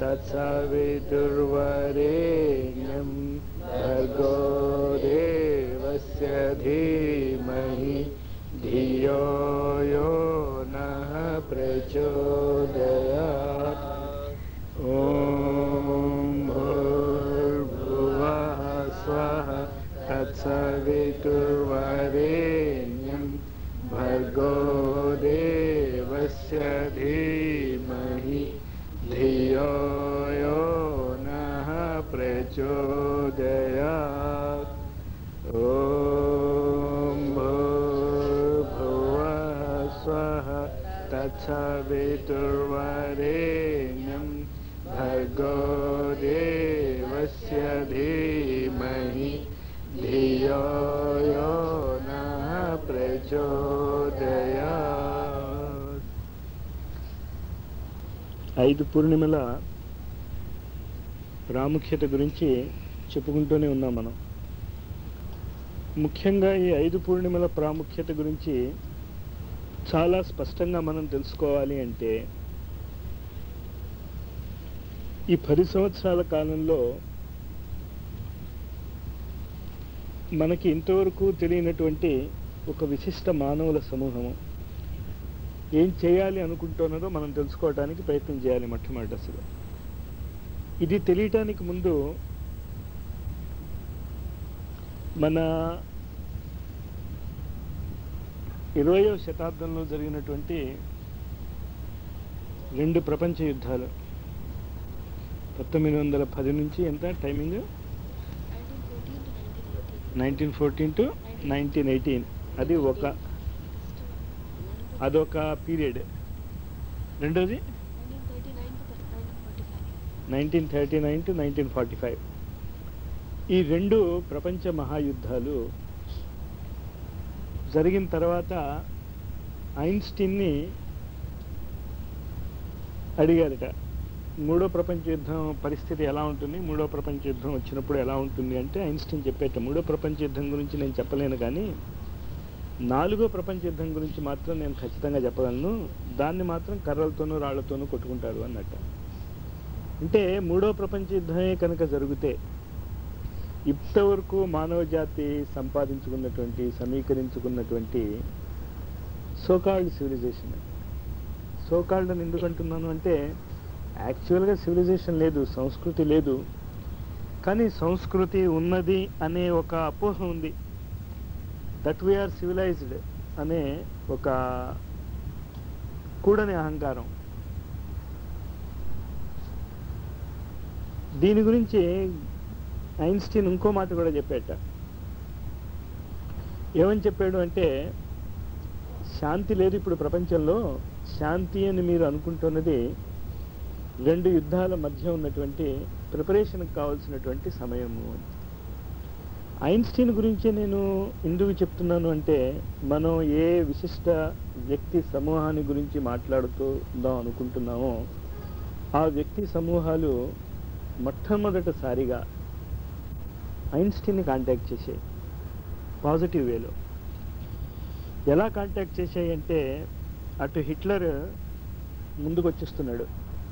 तत्सवितुर्वरेण्यं भर्गो देवस्य धीमहि धियो यो नः प्रचोदयात् ॐ भूर्भुवः स्वः तत्सवितुर्वरेण्यं भर्गो देवस्य धीमहि धियो यो नः प्रचोदयात् ॐ भूर्भुवः स्वः तत्सवितुर्वरेण्यं भर्गो देवस्य धीमहि धियो यो नः प्रचोदयात् ఐదు పూర్ణిమల ప్రాముఖ్యత గురించి చెప్పుకుంటూనే ఉన్నాం మనం ముఖ్యంగా ఈ ఐదు పూర్ణిమల ప్రాముఖ్యత గురించి చాలా స్పష్టంగా మనం తెలుసుకోవాలి అంటే ఈ పది సంవత్సరాల కాలంలో మనకి ఇంతవరకు తెలియనటువంటి ఒక విశిష్ట మానవుల సమూహము ఏం చేయాలి అనుకుంటున్నారో మనం తెలుసుకోవడానికి ప్రయత్నం చేయాలి మొట్టమొదటి అసలు ఇది తెలియటానికి ముందు మన ఇరవయో శతాబ్దంలో జరిగినటువంటి రెండు ప్రపంచ యుద్ధాలు పంతొమ్మిది వందల పది నుంచి ఎంత timing nineteen fourteen to nineteen eighteen అది ఒక అదొక పీరియడ్ రెండోది nineteen thirty nine to nineteen forty five ఈ రెండు ప్రపంచ మహాయుద్ధాలు జరిగిన తర్వాత ఐన్స్టీన్ని అడిగారట మూడో ప్రపంచ యుద్ధం పరిస్థితి ఎలా ఉంటుంది మూడో ప్రపంచ యుద్ధం వచ్చినప్పుడు ఎలా ఉంటుంది అంటే ఐన్స్టీన్ చెప్పేట మూడో ప్రపంచ యుద్ధం గురించి నేను చెప్పలేను కానీ నాలుగో ప్రపంచ యుద్ధం గురించి మాత్రం నేను ఖచ్చితంగా చెప్పగలను దాన్ని మాత్రం కర్రలతోనూ రాళ్లతోనూ కొట్టుకుంటారు అన్నట్టు అంటే మూడో ప్రపంచ యుద్ధమే కనుక జరిగితే ఇప్పటివరకు మానవ జాతి సంపాదించుకున్నటువంటి సమీకరించుకున్నటువంటి సోకాల్డ్ సివిలైజేషన్ సోకాల్డ్ అని ఎందుకు అంటున్నాను అంటే యాక్చువల్గా సివిలైజేషన్ లేదు సంస్కృతి లేదు కానీ సంస్కృతి ఉన్నది అనే ఒక అపోహ ఉంది దట్ వీఆర్ సివిలైజ్డ్ అనే ఒక కూడని అహంకారం దీని గురించి ఐన్స్టీన్ ఇంకో మాట కూడా చెప్పాట ఏమని చెప్పాడు అంటే శాంతి లేదు ఇప్పుడు ప్రపంచంలో శాంతి అని మీరు అనుకుంటున్నది రెండు యుద్ధాల మధ్య ఉన్నటువంటి ప్రిపరేషన్కి కావాల్సినటువంటి సమయము అని ఐన్స్టీన్ గురించి నేను ఎందుకు చెప్తున్నాను అంటే మనం ఏ విశిష్ట వ్యక్తి సమూహాన్ని గురించి మాట్లాడుతుందాం అనుకుంటున్నామో ఆ వ్యక్తి సమూహాలు మొట్టమొదటిసారిగా ఐన్స్టీన్ని కాంటాక్ట్ చేసాయి పాజిటివ్ వేలో ఎలా కాంటాక్ట్ చేసాయి అంటే అటు హిట్లర్ ముందుకు వచ్చేస్తున్నాడు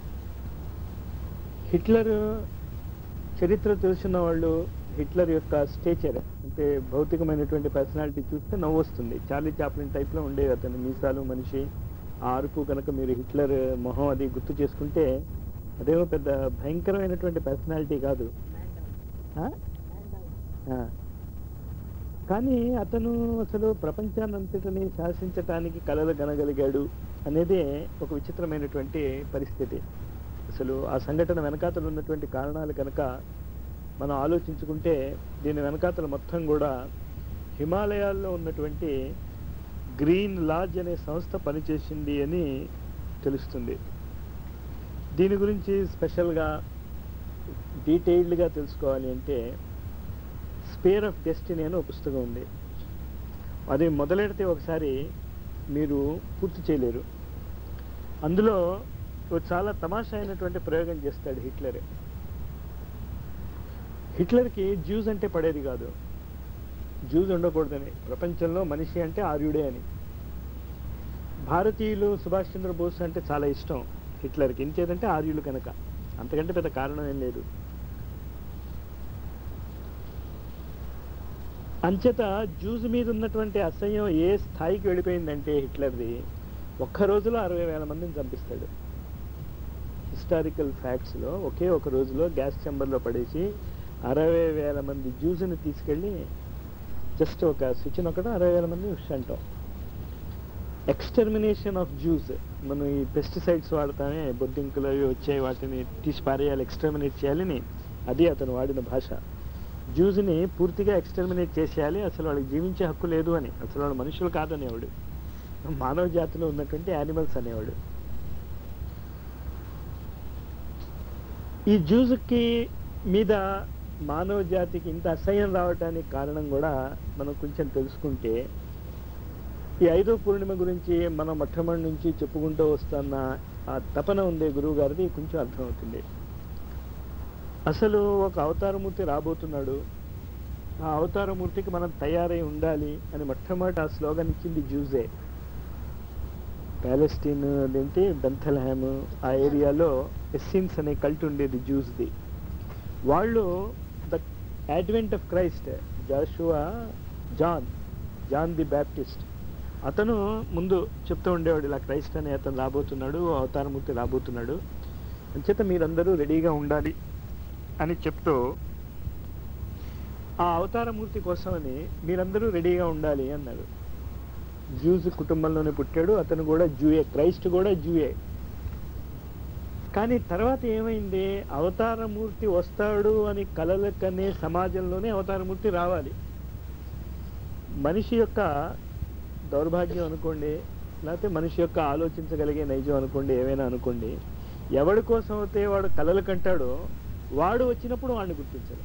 హిట్లర్ చరిత్ర తెలిసిన వాళ్ళు హిట్లర్ యొక్క స్టేచర్ అంటే భౌతికమైనటువంటి పర్సనాలిటీ చూస్తే నవ్వు వస్తుంది చార్లీ చాప్లిన్ టైప్లో ఉండేవి అతను మీసాలు మనిషి ఆ అరుపు కనుక మీరు హిట్లర్ మొహం అది గుర్తు చేసుకుంటే అదేమో పెద్ద భయంకరమైనటువంటి పర్సనాలిటీ కాదు ఆ? ఆ. కానీ అతను అసలు ప్రపంచాన్నంతటిని శాసించటానికి కలలు గనగలిగాడు అనేదే ఒక విచిత్రమైనటువంటి పరిస్థితి అసలు ఆ సంఘటన వెనకాతలు ఉన్నటువంటి కారణాలు కనుక మనం ఆలోచించుకుంటే దీని వెనకాతలు మొత్తం కూడా హిమాలయాల్లో ఉన్నటువంటి గ్రీన్ లాడ్జ్ అనే సంస్థ పనిచేసింది అని తెలుస్తుంది దీని గురించి స్పెషల్గా డీటెయిల్డ్గా తెలుసుకోవాలి అంటే స్పేర్ ఆఫ్ డెస్టినీ అని ఒక పుస్తకం ఉంది అది మొదలెడితే ఒకసారి మీరు పూర్తి చేయలేరు అందులో ఓ చాలా తమాషా అయినటువంటి ప్రయోగం చేస్తాడు హిట్లర్ హిట్లర్కి జ్యూస్ అంటే పడేది కాదు జ్యూస్ ఉండకూడదని ప్రపంచంలో మనిషి అంటే ఆర్యుడే అని భారతీయులు సుభాష్ చంద్రబోస్ అంటే చాలా ఇష్టం హిట్లర్కి ఇంకేదంటే ఆర్యులు కనుక అంతకంటే పెద్ద కారణం ఏం లేదు అంచేత జ్యూస్ మీద ఉన్నటువంటి అసహ్యం ఏ స్థాయికి వెళ్ళిపోయిందంటే హిట్లర్ది ఒక్క రోజులో అరవై వేల మందిని చంపిస్తాడు హిస్టారికల్ ఫ్యాక్ట్స్లో ఒకే ఒక రోజులో గ్యాస్ చెంబర్లో పడేసి అరవై వేల మంది జ్యూస్ని తీసుకెళ్ళి జస్ట్ ఒక స్విచ్ నొక్కడం అరవై వేల మంది ఉష్ అంటాం ఎక్స్టర్మినేషన్ ఆఫ్ జ్యూస్ మనం ఈ పెస్టిసైడ్స్ వాడతామే బొద్దింకులు అవి వచ్చాయి వాటిని తీసి పారేయాలి ఎక్స్టర్మినేట్ చేయాలని అది అతను వాడిన భాష జ్యూస్ని పూర్తిగా ఎక్స్టర్మినేట్ చేసేయాలి అసలు వాళ్ళకి జీవించే హక్కు లేదు అని అసలు వాళ్ళు మనుషులు కాదనేవాడు మానవ జాతిలో ఉన్నటువంటి యానిమల్స్ అనేవాడు ఈ జ్యూస్కి మీద మానవ జాతికి ఇంత అసహ్యం రావడానికి కారణం కూడా మనం కొంచెం తెలుసుకుంటే ఈ ఐదో పూర్ణిమ గురించి మనం మొట్టమొదటి నుంచి చెప్పుకుంటూ వస్తున్న ఆ తపన ఉండే గురువు గారిది కొంచెం అర్థమవుతుంది అసలు ఒక అవతారమూర్తి రాబోతున్నాడు ఆ అవతారమూర్తికి మనం తయారై ఉండాలి అని మొట్టమొదటి ఆ స్లోగన్ ఇచ్చింది జ్యూజే ప్యాలెస్టీన్ అదేంటి బెంథల్హామ్ ఆ ఏరియాలో ఎస్సిన్స్ అనే కల్ట్ ఉండేది జ్యూస్ది వాళ్ళు the advent of Christ Joshua John John the Baptist అతను ముందు చెప్తూ ఉండేవాడు ఇలా క్రైస్ట్ అనే అతను రాబోతున్నాడు అవతారమూర్తి రాబోతున్నాడు అంచేత మీరందరూ రెడీగా ఉండాలి అని చెప్తూ ఆ అవతారమూర్తి కోసమని మీరందరూ రెడీగా ఉండాలి అన్నాడు జ్యూస్ కుటుంబంలోనే పుట్టాడు అతను కూడా జూయే క్రైస్ట్ కూడా జూయే కానీ తర్వాత ఏమైంది అవతారమూర్తి వస్తాడు అని కలలకనే సమాజంలోనే అవతారమూర్తి రావాలి మనిషి యొక్క దౌర్భాగ్యం అనుకోండి లేకపోతే మనిషి యొక్క ఆలోచించగలిగే నైజం అనుకోండి ఏమైనా అనుకోండి ఎవడి కోసం అయితే వాడు కలలు కంటాడో వాడు వచ్చినప్పుడు వాడిని గుర్తించరు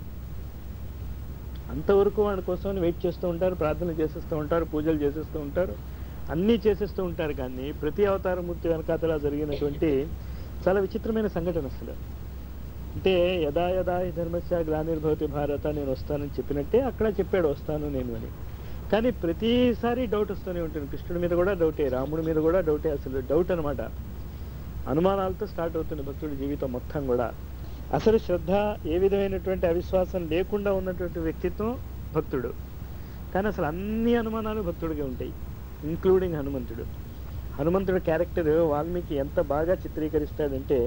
అంతవరకు వాడి కోసం వెయిట్ చేస్తూ ఉంటారు ప్రార్థనలు చేసేస్తూ ఉంటారు పూజలు చేసేస్తూ ఉంటారు అన్నీ చేసేస్తూ ఉంటారు కానీ ప్రతి అవతారమూర్తి వెనకాతలా జరిగినటువంటి చాలా విచిత్రమైన సంఘటన అసలు అంటే యదా యదా హి ధర్మస్య గ్లానిర్భవతి భారత నేను వస్తానని చెప్పినట్టే అక్కడ చెప్పాడు వస్తాను నేను అని కానీ ప్రతిసారి డౌట్ వస్తూనే ఉంటుంది కృష్ణుడి మీద కూడా డౌటే రాముడి మీద కూడా డౌటే అసలు డౌట్ అనమాట అనుమానాలతో స్టార్ట్ అవుతుంది భక్తుడి జీవితం మొత్తం కూడా అసలు శ్రద్ధ ఏ విధమైనటువంటి అవిశ్వాసం లేకుండా ఉన్నటువంటి వ్యక్తిత్వం భక్తుడు కానీ అసలు అన్ని అనుమానాలు భక్తుడిగా ఉంటాయి ఇంక్లూడింగ్ హనుమంతుడు హనుమంతుడి క్యారెక్టర్ వాల్మీకి ఎంత బాగా చిత్రీకరిస్తాడంటే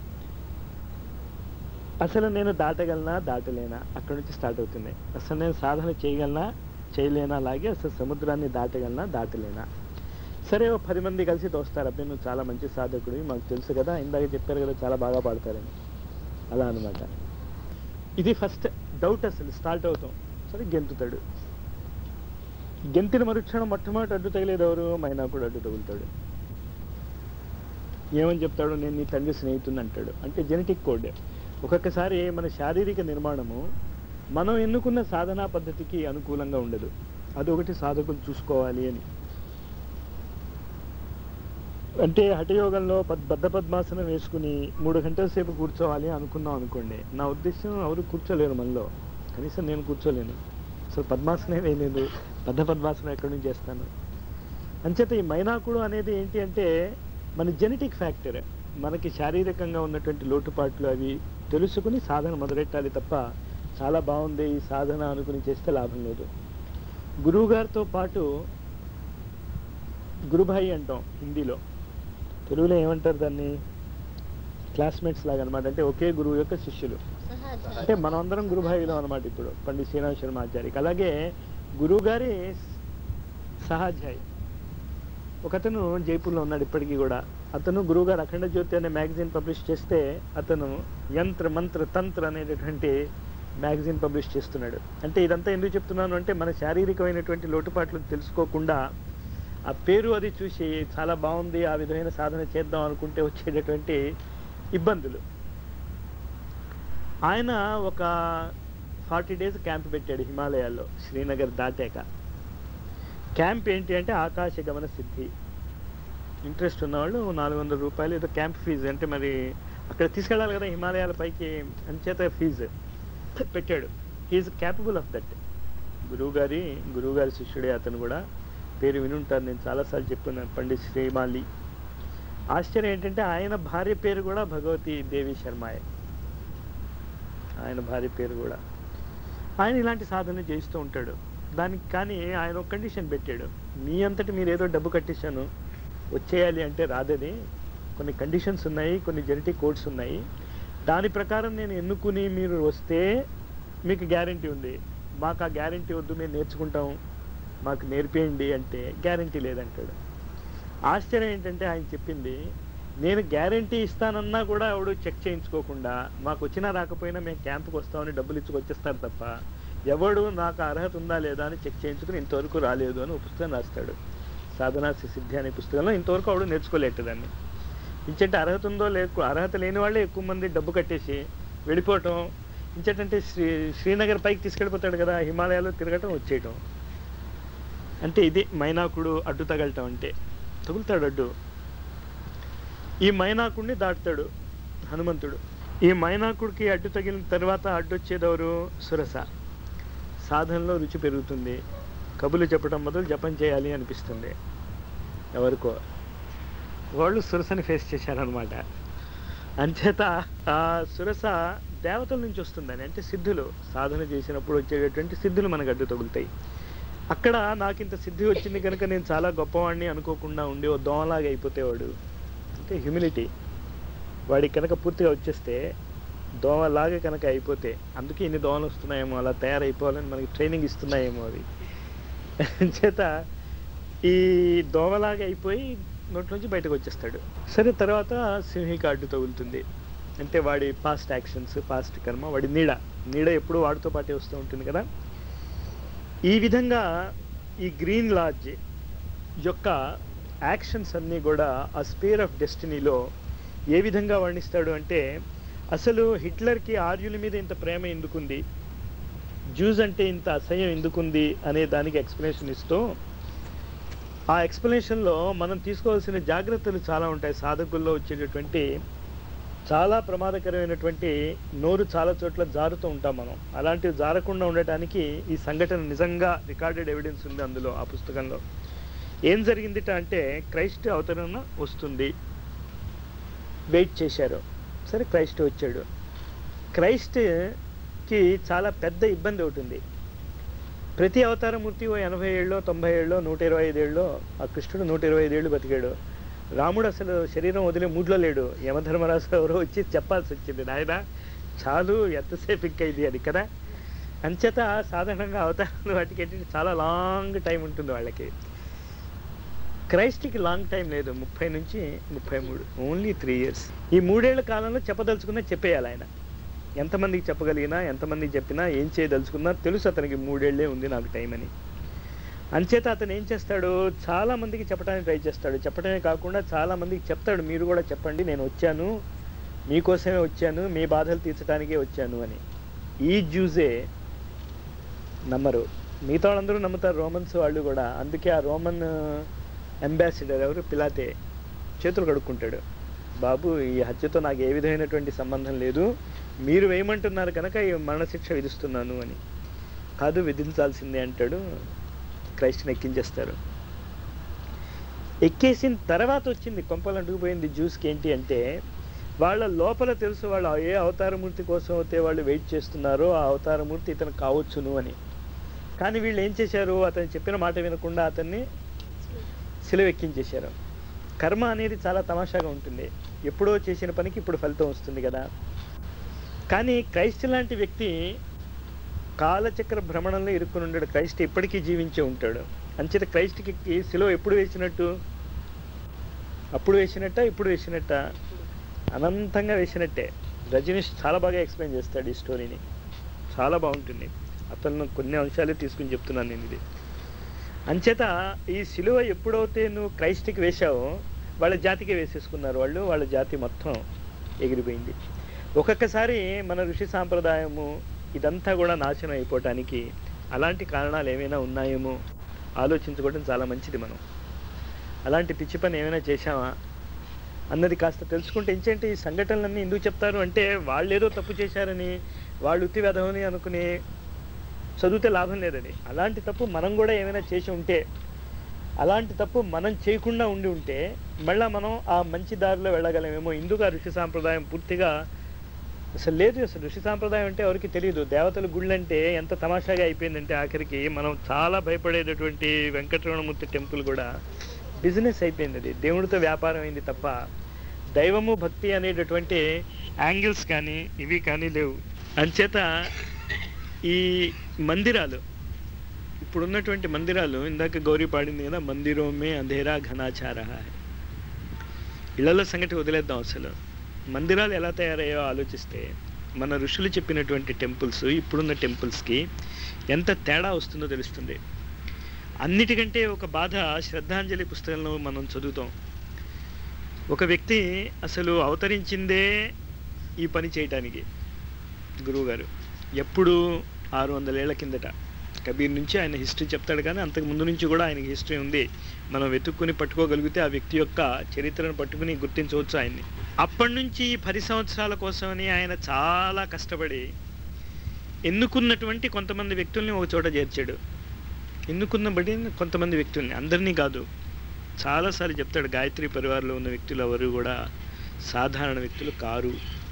అసలు నేను దాటగలనా దాటలేనా అక్కడ నుంచి స్టార్ట్ అవుతుంది అసలు నేను సాధన చేయగలనా చేయలేనా అలాగే అసలు సముద్రాన్ని దాటగలనా దాటలేనా సరే ఓ పది మంది కలిసి తోస్తారు అబ్బాయి నువ్వు చాలా మంచి సాధకుడివి మాకు తెలుసు కదా ఇందాక చెప్పారు కదా చాలా బాగా పాడతారని అలా అనమాట ఇది ఫస్ట్ డౌట్ అసలు స్టార్ట్ అవుతాం సరే గెంతుతాడు గెంతిన మరుక్షణం మొట్టమొదటి అడ్డు తగిలేది ఎవరు మైనాకుడు అడ్డు తగులుతాడు ఏమని చెప్తాడు నేను నీ తండ్రి స్నేహితుని అంటాడు అంటే జెనెటిక్ కోడ్ ఒక్కొక్కసారి మన శారీరక నిర్మాణము మనం ఎన్నుకున్న సాధనా పద్ధతికి అనుకూలంగా ఉండదు అదొకటి సాధకులు చూసుకోవాలి అని అంటే హఠయోగంలో పద్ బద్ధ పద్మాసనం వేసుకుని మూడు గంటల సేపు కూర్చోవాలి అనుకున్నాం అనుకోండి నా ఉద్దేశం ఎవరు కూర్చోలేరు మనలో కనీసం నేను కూర్చోలేను అసలు పద్మాసనం వేయలేదు బద్ధ పద్మాసనం ఎక్కడి నుంచి చేస్తాను అంచేత ఈ మైనాకుడు అనేది ఏంటి అంటే మన జెనెటిక్ ఫ్యాక్టర్ మనకి శారీరకంగా ఉన్నటువంటి లోటుపాట్లు అవి తెలుసుకుని సాధన మొదలెట్టాలి తప్ప చాలా బాగుంది ఈ సాధన అనుకుని చేస్తే లాభం లేదు గురువుగారితో పాటు గురుభాయి అంటాం హిందీలో తెలుగులో ఏమంటారు దాన్ని క్లాస్మేట్స్ లాగా అనమాట అంటే ఒకే గురువు యొక్క శిష్యులు అంటే మనం అందరం గురుభాయిలో అనమాట ఇప్పుడు పండిత్ శ్రీరామ శర్మ ఆచార్యకి అలాగే గురువు గారి సహాధ్యాయి ఒకతను జైపూర్లో ఉన్నాడు ఇప్పటికీ కూడా అతను గురువుగారు అఖండ జ్యోతి అనే మ్యాగజైన్ పబ్లిష్ చేస్తే అతను యంత్ర మంత్ర తంత్ర అనేటటువంటి మ్యాగజైన్ పబ్లిష్ చేస్తున్నాడు అంటే ఇదంతా ఎందుకు చెప్తున్నాను అంటే మన శారీరకమైనటువంటి లోటుపాట్లు తెలుసుకోకుండా ఆ పేరు అది చూసి చాలా బాగుంది ఆ విధమైన సాధన చేద్దాం అనుకుంటే వచ్చేటటువంటి ఇబ్బందులు ఆయన ఒక ఫార్టీ డేస్ క్యాంప్ పెట్టాడు హిమాలయాల్లో శ్రీనగర్ దాటాక క్యాంప్ ఏంటి అంటే ఆకాశ గమన సిద్ధి ఇంట్రెస్ట్ ఉన్నవాళ్ళు నాలుగు వందల రూపాయలు ఏదో క్యాంప్ ఫీజు అంటే మరి అక్కడ తీసుకెళ్ళాలి కదా హిమాలయాల పైకి అంచేత ఫీజు పెట్టాడు హీఈస్ క్యాపబుల్ ఆఫ్ దట్ గురువుగారి గురువుగారి శిష్యుడే అతను కూడా పేరు వినుంటారు నేను చాలాసార్లు చెప్పున్నాను పండిత్ శ్రీమాలి ఆశ్చర్యం ఏంటంటే ఆయన భార్య పేరు కూడా భగవతి దేవి శర్మాయే ఆయన భార్య పేరు కూడా ఆయన ఇలాంటి సాధన చేస్తూ ఉంటాడు దానికి కానీ ఆయన ఒక కండిషన్ పెట్టాడు మీ అంతటి మీరు ఏదో డబ్బు కట్టేశాను వచ్చేయాలి అంటే రాదని కొన్ని కండిషన్స్ ఉన్నాయి కొన్ని జెనెటిక్ కోడ్స్ ఉన్నాయి దాని ప్రకారం నేను ఎన్నుకుని మీరు వస్తే మీకు గ్యారంటీ ఉంది మాకు ఆ గ్యారంటీ వద్దు మేము నేర్చుకుంటాం మాకు నేర్పేయండి అంటే గ్యారంటీ లేదంటాడు ఆశ్చర్యం ఏంటంటే ఆయన చెప్పింది నేను గ్యారంటీ ఇస్తానన్నా కూడా ఎవడు చెక్ చేయించుకోకుండా మాకు వచ్చినా రాకపోయినా మేము క్యాంపుకి వస్తామని డబ్బులు ఇచ్చుకు వచ్చేస్తారు తప్ప ఎవడు నాకు అర్హత ఉందా లేదా అని చెక్ చేయించుకుని ఇంతవరకు రాలేదు అని ఒక పుస్తకం రాస్తాడు సాధనా సిద్ధి అనే పుస్తకంలో ఇంతవరకు ఆవిడ నేర్చుకోలేట దాన్ని ఇంచంటే అర్హత ఉందో లేకు అర్హత లేని వాళ్ళే ఎక్కువ మంది డబ్బు కట్టేసి వెళ్ళిపోవటం ఇంచేటంటే శ్రీ శ్రీనగర్ పైకి తీసుకెళ్ళిపోతాడు కదా హిమాలయాలో తిరగటం వచ్చేయటం అంటే ఇది మైనాకుడు అడ్డు తగలటం అంటే తగులుతాడు అడ్డు ఈ మైనాకుడిని దాటుతాడు హనుమంతుడు ఈ మైనాకుడికి అడ్డు తగిలిన తర్వాత అడ్డొచ్చేదెవరు సురస సాధనలో రుచి పెరుగుతుంది కబులు చెప్పడం మొదలు జపం చేయాలి అనిపిస్తుంది ఎవరికో వాళ్ళు సురసని ఫేస్ చేశారనమాట అంచేత ఆ సురస దేవతల నుంచి వస్తుందని అంటే సిద్ధులు సాధన చేసినప్పుడు వచ్చేటటువంటి సిద్ధులు మనకు అడ్డు తగులుతాయి అక్కడ నాకు ఇంత సిద్ధి వచ్చింది కనుక నేను చాలా గొప్పవాడిని అనుకోకుండా ఉండి ఓ దోమలాగా అయిపోతేవాడు అంటే హ్యూమిలిటీ వాడికి కనుక పూర్తిగా వచ్చేస్తే దోమలాగా కనుక అయిపోతే అందుకే ఇన్ని దోమలు వస్తున్నాయేమో అలా తయారైపోవాలని మనకి ట్రైనింగ్ ఇస్తున్నాయేమో అవి చేత ఈ దోమలాగా అయిపోయి నోట్లోంచి బయటకు వచ్చేస్తాడు సరే తర్వాత సింహిక అడ్డు తగులుతుంది అంటే వాడి పాస్ట్ యాక్షన్స్ పాస్ట్ కర్మ వాడి నీడ నీడ ఎప్పుడు వాడితో పాటే వస్తూ ఉంటుంది కదా ఈ విధంగా ఈ గ్రీన్ లాడ్జ్ యొక్క యాక్షన్స్ అన్నీ కూడా ఆ స్పేర్ ఆఫ్ డెస్టినీలో ఏ విధంగా వర్ణిస్తాడు అంటే అసలు హిట్లర్కి ఆర్యుల మీద ఇంత ప్రేమ ఎందుకుంది జ్యూస్ అంటే ఇంత అసహ్యం ఎందుకుంది అనే దానికి ఎక్స్ప్లెనేషన్ ఇస్తూ ఆ ఎక్స్ప్లెనేషన్లో మనం తీసుకోవాల్సిన జాగ్రత్తలు చాలా ఉంటాయి సాధకుల్లో వచ్చేటటువంటి చాలా ప్రమాదకరమైనటువంటి నోరు చాలా చోట్ల జారుతూ ఉంటాం మనం అలాంటివి జారకుండా ఉండటానికి ఈ సంఘటన నిజంగా రికార్డెడ్ ఎవిడెన్స్ ఉంది అందులో ఆ పుస్తకంలో ఏం జరిగిందిట అంటే క్రైస్ట్ అవతరణ వస్తుంది వెయిట్ చేశారు సరే క్రైస్ట్ వచ్చాడు క్రైస్ట్కి చాలా పెద్ద ఇబ్బంది అవుతుంది ప్రతి అవతారమూర్తి ఓ ఎనభై ఏళ్ళలో తొంభై ఏళ్ళలో నూట ఇరవై ఐదేళ్ళలో ఆ కృష్ణుడు నూట ఇరవై ఐదేళ్ళు బతికాడు రాముడు అసలు శరీరం వదిలే మూడ్లో లేడు యమధర్మరాజు ఎవరో వచ్చి చెప్పాల్సి వచ్చింది నాయన చాలు ఎంతసేపు ఇంకా ఇది అని కదా అంచేత సాధారణంగా అవతారాలు వాటికి ఏంటంటే చాలా లాంగ్ టైం ఉంటుంది వాళ్ళకి క్రైస్ట్కి లాంగ్ టైం లేదు ముప్పై నుంచి ముప్పై మూడు ఓన్లీ త్రీ ఇయర్స్ ఈ మూడేళ్ల కాలంలో చెప్పదలుచుకున్నా చెప్పేయాలి ఆయన ఎంతమందికి చెప్పగలిగినా ఎంతమందికి చెప్పినా ఏం చేయదలుచుకున్నా తెలుసు అతనికి మూడేళ్లే ఉంది నాకు టైం అని అంచేత అతను ఏం చేస్తాడు చాలా మందికి చెప్పడానికి ట్రై చేస్తాడు చెప్పడమే కాకుండా చాలా మందికి చెప్తాడు మీరు కూడా చెప్పండి నేను వచ్చాను మీకోసమే వచ్చాను మీ బాధలు తీర్చడానికే వచ్చాను అని ఈ జ్యూసే నమ్మరు మిగతా వాళ్ళందరూ నమ్ముతారు రోమన్స్ వాళ్ళు కూడా అందుకే ఆ రోమన్ అంబాసిడర్ ఎవరు పిలాతే చేతులు కడుక్కుంటాడు బాబు ఈ హత్యతో నాకు ఏ విధమైనటువంటి సంబంధం లేదు మీరు వేయమంటున్నారు కనుక ఈ మరణశిక్ష విధిస్తున్నాను అని కాదు విధించాల్సిందే అంటాడు క్రైస్ట్ని ఎక్కించేస్తారు ఎక్కేసిన తర్వాత వచ్చింది కొంపలు అంటుకుపోయింది జ్యూస్కి ఏంటి అంటే వాళ్ళ లోపల తెలుసు వాళ్ళు ఏ అవతారమూర్తి కోసం అయితే వాళ్ళు వెయిట్ చేస్తున్నారో ఆ అవతారమూర్తి ఇతను కావచ్చును అని కానీ వీళ్ళు ఏం చేశారు అతను చెప్పిన మాట వినకుండా అతన్ని సిలువ ఎక్కించేశారు కర్మ అనేది చాలా తమాషాగా ఉంటుంది ఎప్పుడో చేసిన పనికి ఇప్పుడు ఫలితం వస్తుంది కదా కానీ క్రైస్ట్ లాంటి వ్యక్తి కాలచక్ర భ్రమణంలో ఇరుక్కుని ఉంటాడు క్రైస్ట్ ఎప్పటికీ జీవించే ఉంటాడు అంచేత క్రైస్ట్కి సిలువ ఎప్పుడు వేసినట్టు అప్పుడు వేసినట్ట ఇప్పుడు వేసినట్ట అనంతంగా వేసినట్టే రజనీష్ చాలా బాగా ఎక్స్ప్లెయిన్ చేస్తాడు ఈ స్టోరీని చాలా బాగుంటుంది అతను కొన్ని అంశాలే తీసుకుని చెప్తున్నాను నేను ఇది అంచేత ఈ సిలువ ఎప్పుడైతే నువ్వు క్రైస్ట్కి వేశావో వాళ్ళ జాతికే వేసేసుకున్నారు వాళ్ళు వాళ్ళ జాతి మొత్తం ఎగిరిపోయింది ఒక్కొక్కసారి మన ఋషి సాంప్రదాయము ఇదంతా కూడా నాశనం అయిపోవటానికి అలాంటి కారణాలు ఏమైనా ఉన్నాయేమో ఆలోచించుకోవడం చాలా మంచిది మనం అలాంటి పిచ్చి పని ఏమైనా చేశామా అన్నది కాస్త తెలుసుకుంటే ఏంటంటే ఈ సంఘటనలన్నీ ఎందుకు చెప్తారు అంటే వాళ్ళు ఏదో తప్పు చేశారని వాళ్ళు ఉత్తి వెధవని అనుకుని చదివితే లాభం లేదని అలాంటి తప్పు మనం కూడా ఏమైనా చేసి ఉంటే అలాంటి తప్పు మనం చేయకుండా ఉండి ఉంటే మళ్ళీ మనం ఆ మంచి దారిలో వెళ్ళగలమేమో ఇందుకు ఆ ఋషి సాంప్రదాయం పూర్తిగా అసలు లేదు అసలు ఋషి సాంప్రదాయం అంటే ఎవరికి తెలియదు దేవతల గుళ్ళు అంటే ఎంత తమాషాగా అయిపోయిందంటే ఆఖరికి మనం చాలా భయపడేటటువంటి వెంకటరమణమూర్తి టెంపుల్ కూడా బిజినెస్ అయిపోయింది అది దేవుడితో వ్యాపారం అయింది తప్ప దైవము భక్తి అనేటటువంటి యాంగిల్స్ కానీ ఇవి కానీ లేవు అంచేత ఈ మందిరాలు ఇప్పుడున్నటువంటి మందిరాలు ఇందాక గౌరీ పాడింది కదా మందిరోమే అంధేరా ఘనాచార ఇళ్లలో సంగతి వదిలేద్దాం అసలు మందిరాలు ఎలా తయారయ్యో ఆలోచిస్తే మన ఋషులు చెప్పినటువంటి టెంపుల్స్ ఇప్పుడున్న టెంపుల్స్కి ఎంత తేడా వస్తుందో తెలుస్తుంది అన్నిటికంటే ఒక బాధ శ్రద్ధాంజలి పుస్తకంలో మనం చదువుతాం ఒక వ్యక్తి అసలు అవతరించిందే ఈ పని చేయటానికి గురువుగారు ఎప్పుడు ఆరు వందల ఏళ్ల కిందట కబీర్ నుంచి ఆయన హిస్టరీ చెప్తాడు కానీ అంతకు ముందు నుంచి కూడా ఆయనకి హిస్టరీ ఉంది మనం వెతుక్కుని పట్టుకోగలిగితే ఆ వ్యక్తి యొక్క చరిత్రను పట్టుకుని గుర్తించవచ్చు ఆయన్ని అప్పటి నుంచి ఈ పది సంవత్సరాల కోసమని ఆయన చాలా కష్టపడి ఎన్నుకున్నటువంటి కొంతమంది వ్యక్తుల్ని ఒక చోట చేర్చాడు ఎన్నుకున్న బడి కొంతమంది వ్యక్తుల్ని అందరినీ కాదు చాలాసార్లు చెప్తాడు గాయత్రి పరివారంలో ఉన్న వ్యక్తులు ఎవరు కూడా సాధారణ వ్యక్తులు కారు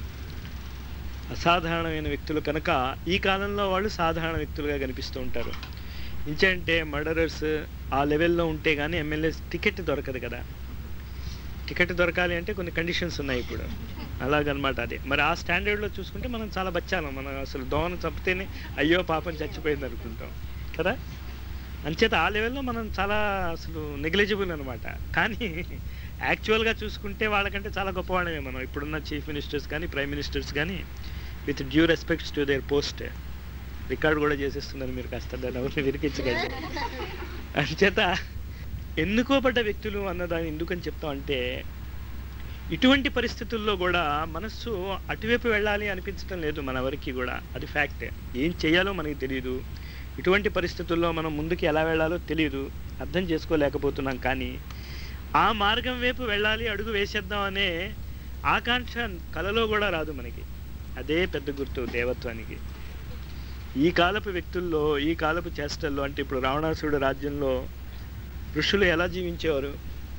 అసాధారణమైన వ్యక్తులు కనుక ఈ కాలంలో వాళ్ళు సాధారణ వ్యక్తులుగా కనిపిస్తూ ఉంటారు ఇంచంటే మర్డరర్స్ ఆ లెవెల్లో ఉంటే కానీ ఎమ్మెల్యే టికెట్ దొరకదు కదా టికెట్ దొరకాలి అంటే కొన్ని కండిషన్స్ ఉన్నాయి ఇప్పుడు అలాగనమాట అది మరి ఆ స్టాండర్డ్లో చూసుకుంటే మనం చాలా బచ్చాలం మనం అసలు దోమను చంపితేనే అయ్యో పాపం చచ్చిపోయింది అనుకుంటాం కదా అంచేత ఆ లెవెల్లో మనం చాలా అసలు నెగ్లిజిబుల్ అనమాట కానీ యాక్చువల్గా చూసుకుంటే వాళ్ళకంటే చాలా గొప్పవాళ్ళమే మనం ఇప్పుడున్న చీఫ్ మినిస్టర్స్ కానీ ప్రైమ్ మినిస్టర్స్ కానీ with due respects to their post record కూడా చేసేస్తున్నారు మీరు కాస్త దాన్ని ఎవరిని విరికించకండి అంచేత ఎన్నుకోబడ్డ వ్యక్తులు అన్నదాన్ని ఎందుకని చెప్తాం అంటే ఇటువంటి పరిస్థితుల్లో కూడా మనస్సు అటువైపు వెళ్ళాలి అనిపించడం లేదు మన ఎవరికి కూడా అది ఫ్యాక్ట్ ఏం చేయాలో మనకి తెలియదు ఇటువంటి పరిస్థితుల్లో మనం ముందుకు ఎలా వెళ్ళాలో తెలియదు అర్థం చేసుకోలేకపోతున్నాం కానీ ఆ మార్గం వైపు వెళ్ళాలి అడుగు వేసేద్దాం అనే ఆకాంక్ష కలలో కూడా రాదు మనకి అదే పెద్ద గుర్తు దేవత్వానికి ఈ కాలపు వ్యక్తుల్లో ఈ కాలపు చేష్టల్లో అంటే ఇప్పుడు రావణాసురుడు రాజ్యంలో ఋషులు ఎలా జీవించేవారు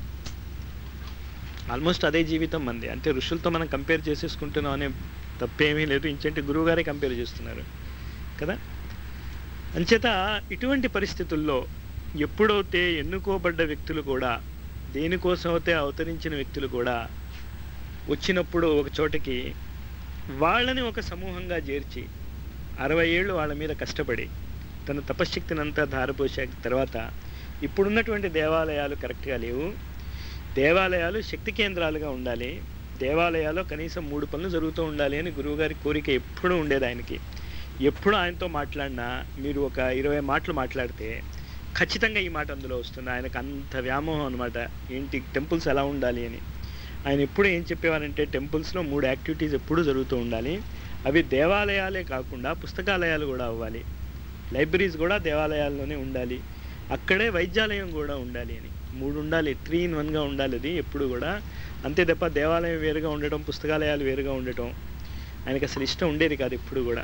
ఆల్మోస్ట్ అదే జీవితం మంది అంటే ఋషులతో మనం కంపేర్ చేసేసుకుంటున్నాం అనే తప్పేమీ లేదు ఇంచంటే గురువుగారే కంపేర్ చేస్తున్నారు కదా అంచేత ఇటువంటి పరిస్థితుల్లో ఎప్పుడైతే ఎన్నుకోబడ్డ వ్యక్తులు కూడా దేనికోసం అయితే అవతరించిన వ్యక్తులు కూడా వచ్చినప్పుడు ఒక చోటకి వాళ్ళని ఒక సమూహంగా చేర్చి అరవై ఏళ్ళు వాళ్ళ మీద కష్టపడి తన తపశ్శక్తిని అంతా ధారపోసే తర్వాత ఇప్పుడున్నటువంటి దేవాలయాలు కరెక్ట్గా లేవు దేవాలయాలు శక్తి కేంద్రాలుగా ఉండాలి దేవాలయాల్లో కనీసం మూడు పనులు జరుగుతూ ఉండాలి అని గురువుగారి కోరిక ఎప్పుడూ ఉండేది ఆయనకి ఎప్పుడు ఆయనతో మాట్లాడినా మీరు ఒక ఇరవై మాటలు మాట్లాడితే ఖచ్చితంగా ఈ మాట అందులో వస్తుంది ఆయనకు అంత వ్యామోహం అనమాట ఏంటి టెంపుల్స్ ఎలా ఉండాలి అని ఆయన ఎప్పుడు ఏం చెప్పేవారంటే టెంపుల్స్లో మూడు యాక్టివిటీస్ ఎప్పుడూ జరుగుతూ ఉండాలి అవి దేవాలయాలే కాకుండా పుస్తకాలయాలు కూడా అవ్వాలి లైబ్రరీస్ కూడా దేవాలయాల్లోనే ఉండాలి అక్కడే వైద్యాలయం కూడా ఉండాలి అని మూడు ఉండాలి త్రీ ఇన్ వన్గా ఉండాలి అది ఎప్పుడు కూడా అంతే తప్ప దేవాలయం వేరుగా ఉండటం పుస్తకాలయాలు వేరుగా ఉండటం ఆయనకి అసలు ఇష్టం ఉండేది కాదు ఎప్పుడు కూడా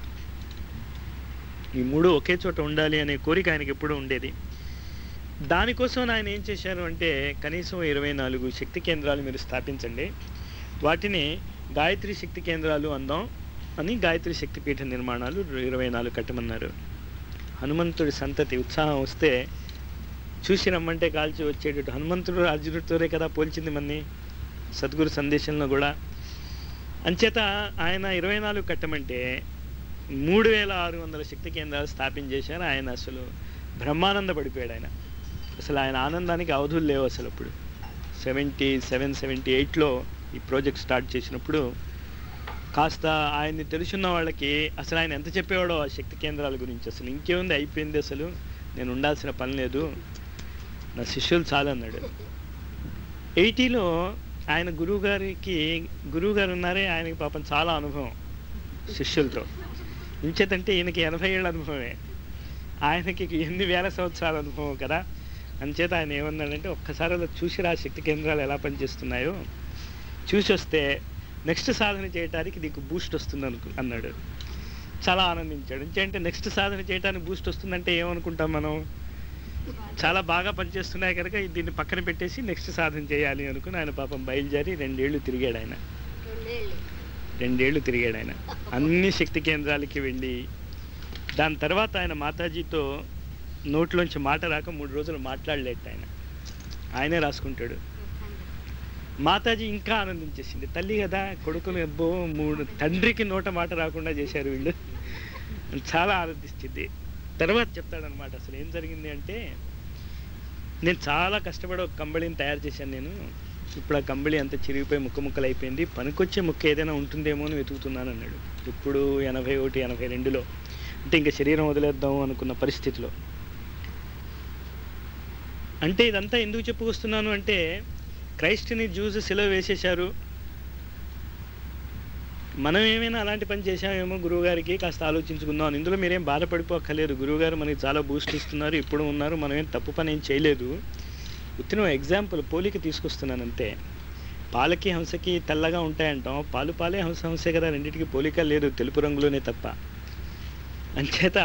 ఈ మూడు ఒకే చోట ఉండాలి అనే కోరిక ఆయనకి ఎప్పుడు ఉండేది దానికోసం ఆయన ఏం చేశారు అంటే కనీసం ఇరవై నాలుగు శక్తి కేంద్రాలు మీరు స్థాపించండి వాటిని గాయత్రి శక్తి కేంద్రాలు అందాం అని గాయత్రి శక్తిపీఠ నిర్మాణాలు ఇరవై నాలుగు కట్టమన్నారు హనుమంతుడి సంతతి ఉత్సాహం వస్తే చూసి రమ్మంటే కాల్చి వచ్చేటట్టు హనుమంతుడు అర్జునుడితోనే కదా పోల్చింది మన్ని సద్గురు సందేశంలో కూడా అంచేత ఆయన ఇరవై నాలుగు కట్టమంటే మూడు వేల ఆరు వందల శక్తి కేంద్రాలు స్థాపించేశారు ఆయన అసలు బ్రహ్మానంద పడిపోయాడు ఆయన అసలు ఆయన ఆనందానికి అవధులు లేవు అసలు అప్పుడు సెవెంటీ సెవెన్ సెవెంటీ ఎయిట్లో ఈ ప్రాజెక్ట్ స్టార్ట్ చేసినప్పుడు కాస్త ఆయన్ని తెలుసున్న వాళ్ళకి అసలు ఆయన ఎంత చెప్పేవాడో ఆ శక్తి కేంద్రాల గురించి అసలు ఇంకేముంది అయిపోయింది అసలు నేను ఉండాల్సిన పని లేదు నా శిష్యులు చాలన్నాడు ఎయిటీలో ఆయన గురువుగారికి గురువుగారు ఉన్నారే ఆయనకి పాపం చాలా అనుభవం శిష్యులతో ఇంచేతంటే ఈయనకి ఎనభై ఏళ్ళ అనుభవమే ఆయనకి ఎన్ని వేల సంవత్సరాల అనుభవం కదా అంచేత ఆయన ఏమన్నాడంటే ఒక్కసారి అలా చూసిరా శక్తి కేంద్రాలు ఎలా పనిచేస్తున్నాయో చూసి వస్తే నెక్స్ట్ సాధన చేయడానికి నీకు బూస్ట్ వస్తుంది అనుకు అన్నాడు చాలా ఆనందించాడు ఇంకేంటే నెక్స్ట్ సాధన చేయడానికి బూస్ట్ వస్తుందంటే ఏమనుకుంటాం మనం చాలా బాగా పనిచేస్తున్నాయి కనుక దీన్ని పక్కన పెట్టేసి నెక్స్ట్ సాధన చేయాలి అనుకుని ఆయన పాపం బయలుదేరి రెండేళ్లు తిరిగాడు ఆయన రెండేళ్ళు రెండేళ్లు తిరిగాడు ఆయన అన్ని శక్తి కేంద్రాలకి వెళ్ళి దాని తర్వాత ఆయన మాతాజీతో నోట్లోంచి మాట రాక మూడు రోజులు మాట్లాడలేట ఆయన ఆయనే రాసుకుంటాడు మాతాజీ ఇంకా ఆనందించేసింది తల్లి కదా కొడుకులు అబ్బో మూడు తండ్రికి నోట మాట రాకుండా చేశారు వీళ్ళు అని చాలా ఆనందిస్తుంది తర్వాత చెప్తాడనమాట అసలు ఏం జరిగింది అంటే నేను చాలా కష్టపడి ఒక కంబళిని తయారు చేశాను నేను ఇప్పుడు ఆ కంబళి అంత చిరిగిపోయి ముక్క ముక్కలు అయిపోయింది పనికొచ్చే ముక్క ఏదైనా ఉంటుందేమో అని వెతుకుతున్నాను అన్నాడు ఇప్పుడు ఎనభై ఒకటి ఎనభై రెండులో అంటే ఇంకా శరీరం వదిలేద్దాం అనుకున్న పరిస్థితిలో అంటే ఇదంతా ఎందుకు చెప్పుకొస్తున్నాను అంటే క్రైస్ట్ని జ్యూస్ సెలవు వేసేశారు మనం ఏమైనా అలాంటి పని చేశామేమో గురువుగారికి కాస్త ఆలోచించుకుందాం అని. ఇందులో మీరేం బాధపడిపోక్కర్లేదు గురువుగారు మనకి చాలా బూస్ట్ ఇస్తున్నారు ఇప్పుడు ఉన్నారు మనం ఏం తప్పు పని ఏం చేయలేదు ఉత్తిన ఎగ్జాంపుల్ పోలిక తీసుకొస్తున్నాను అంతే పాలకి హంసకి తెల్లగా ఉంటాయంటాం పాలు పాలే హంస హంసే కదా రెండింటికి పోలిక లేదు తెలుపు రంగులోనే తప్ప అంచేత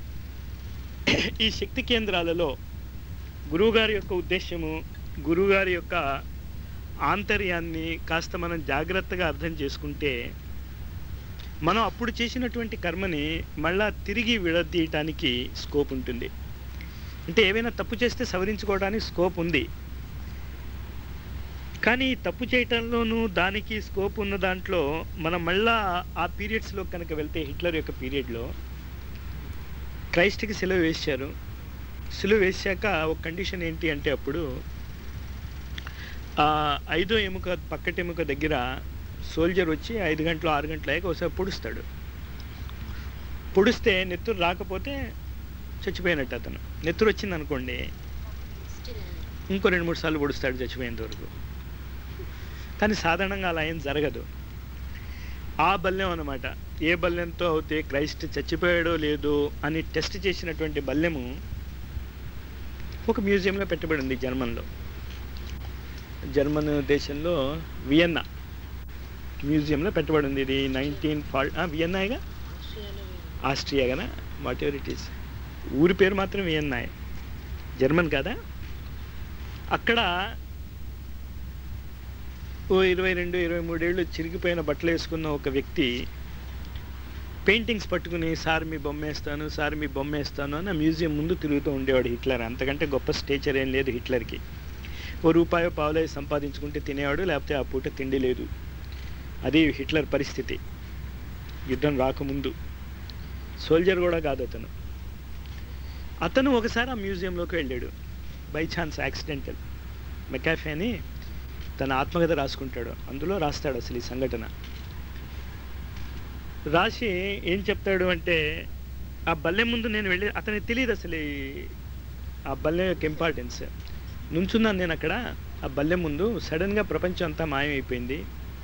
ఈ శక్తి కేంద్రాలలో గురువుగారి యొక్క ఉద్దేశము గురువుగారి యొక్క ఆంతర్యాన్ని కాస్త మనం జాగ్రత్తగా అర్థం చేసుకుంటే మనం అప్పుడు చేసినటువంటి కర్మని మళ్ళా తిరిగి విడదీయటానికి స్కోప్ ఉంటుంది అంటే ఏవైనా తప్పు చేస్తే సవరించుకోవడానికి స్కోప్ ఉంది కానీ ఈ తప్పు చేయటంలోనూ దానికి స్కోప్ ఉన్న దాంట్లో మనం మళ్ళా ఆ పీరియడ్స్లో కనుక వెళ్తే హిట్లర్ యొక్క పీరియడ్లో క్రైస్ట్కి సెలవు వేశారు సెలవు వేశాక ఒక కండిషన్ ఏంటి అంటే అప్పుడు ఆ ఐదో ఎముక పక్కటి ఎముక దగ్గర సోల్జర్ వచ్చి ఐదు గంటలు ఆరు గంటలు అయ్యాక ఒకసారి పొడుస్తాడు పొడిస్తే నెత్తురు రాకపోతే చచ్చిపోయినట్టు అతను నెత్తురు వచ్చింది అనుకోండి స్టిల్ ఇంకో రెండు మూడు సార్లు పొడుస్తాడు చచ్చిపోయేంత వరకు కానీ సాధారణంగా అలా ఏం జరగదు ఆ బల్యం అన్నమాట ఏ బల్యంతో అయితే క్రైస్ట్ చచ్చిపోయాడో లేదో అని టెస్ట్ చేసినటువంటి బల్యము ఒక మ్యూజియంలో పెట్టబడింది జర్మన్లో జర్మన్ దేశంలో వియన్నా మ్యూజియంలో పెట్టబడింది ఇది నైన్టీన్ ఫాల్ వియన్నాయిగా ఆస్ట్రియా కదా వాట్ ఎవర్ ఇట్ ఈస్ ఊరి పేరు మాత్రం వియన్నాయ్ జర్మన్ కదా అక్కడ ఓ ఇరవై రెండు ఇరవై మూడేళ్ళు చిరిగిపోయిన బట్టలు వేసుకున్న ఒక వ్యక్తి పెయింటింగ్స్ పట్టుకుని సార్ మీ బొమ్మ వేస్తాను సార్ మీ బొమ్మ వేస్తాను అని ఆ మ్యూజియం ముందు తిరుగుతూ ఉండేవాడు హిట్లర్ అంతకంటే గొప్ప స్టేచర్ ఏం లేదు హిట్లర్కి ఓ రూపాయో పావులే సంపాదించుకుంటే తినేవాడు లేకపోతే ఆ పూట తిండి లేదు అది హిట్లర్ పరిస్థితి యుద్ధం రాకముందు సోల్జర్ కూడా కాదు అతను అతను ఒకసారి ఆ మ్యూజియంలోకి వెళ్ళాడు బై ఛాన్స్ యాక్సిడెంటల్ మెకాఫే అని తన ఆత్మకథ రాసుకుంటాడు అందులో రాస్తాడు అసలు ఈ సంఘటన రాసి ఏం చెప్తాడు అంటే ఆ బల్లెం ముందు నేను వెళ్ళి అతనికి తెలియదు అసలు ఈ- ఆ బల్లెం యొక్క ఇంపార్టెన్స్ నుంచున్నాను నేను అక్కడ ఆ బల్లెం ముందు సడన్గా ప్రపంచం అంతా మాయమైపోయింది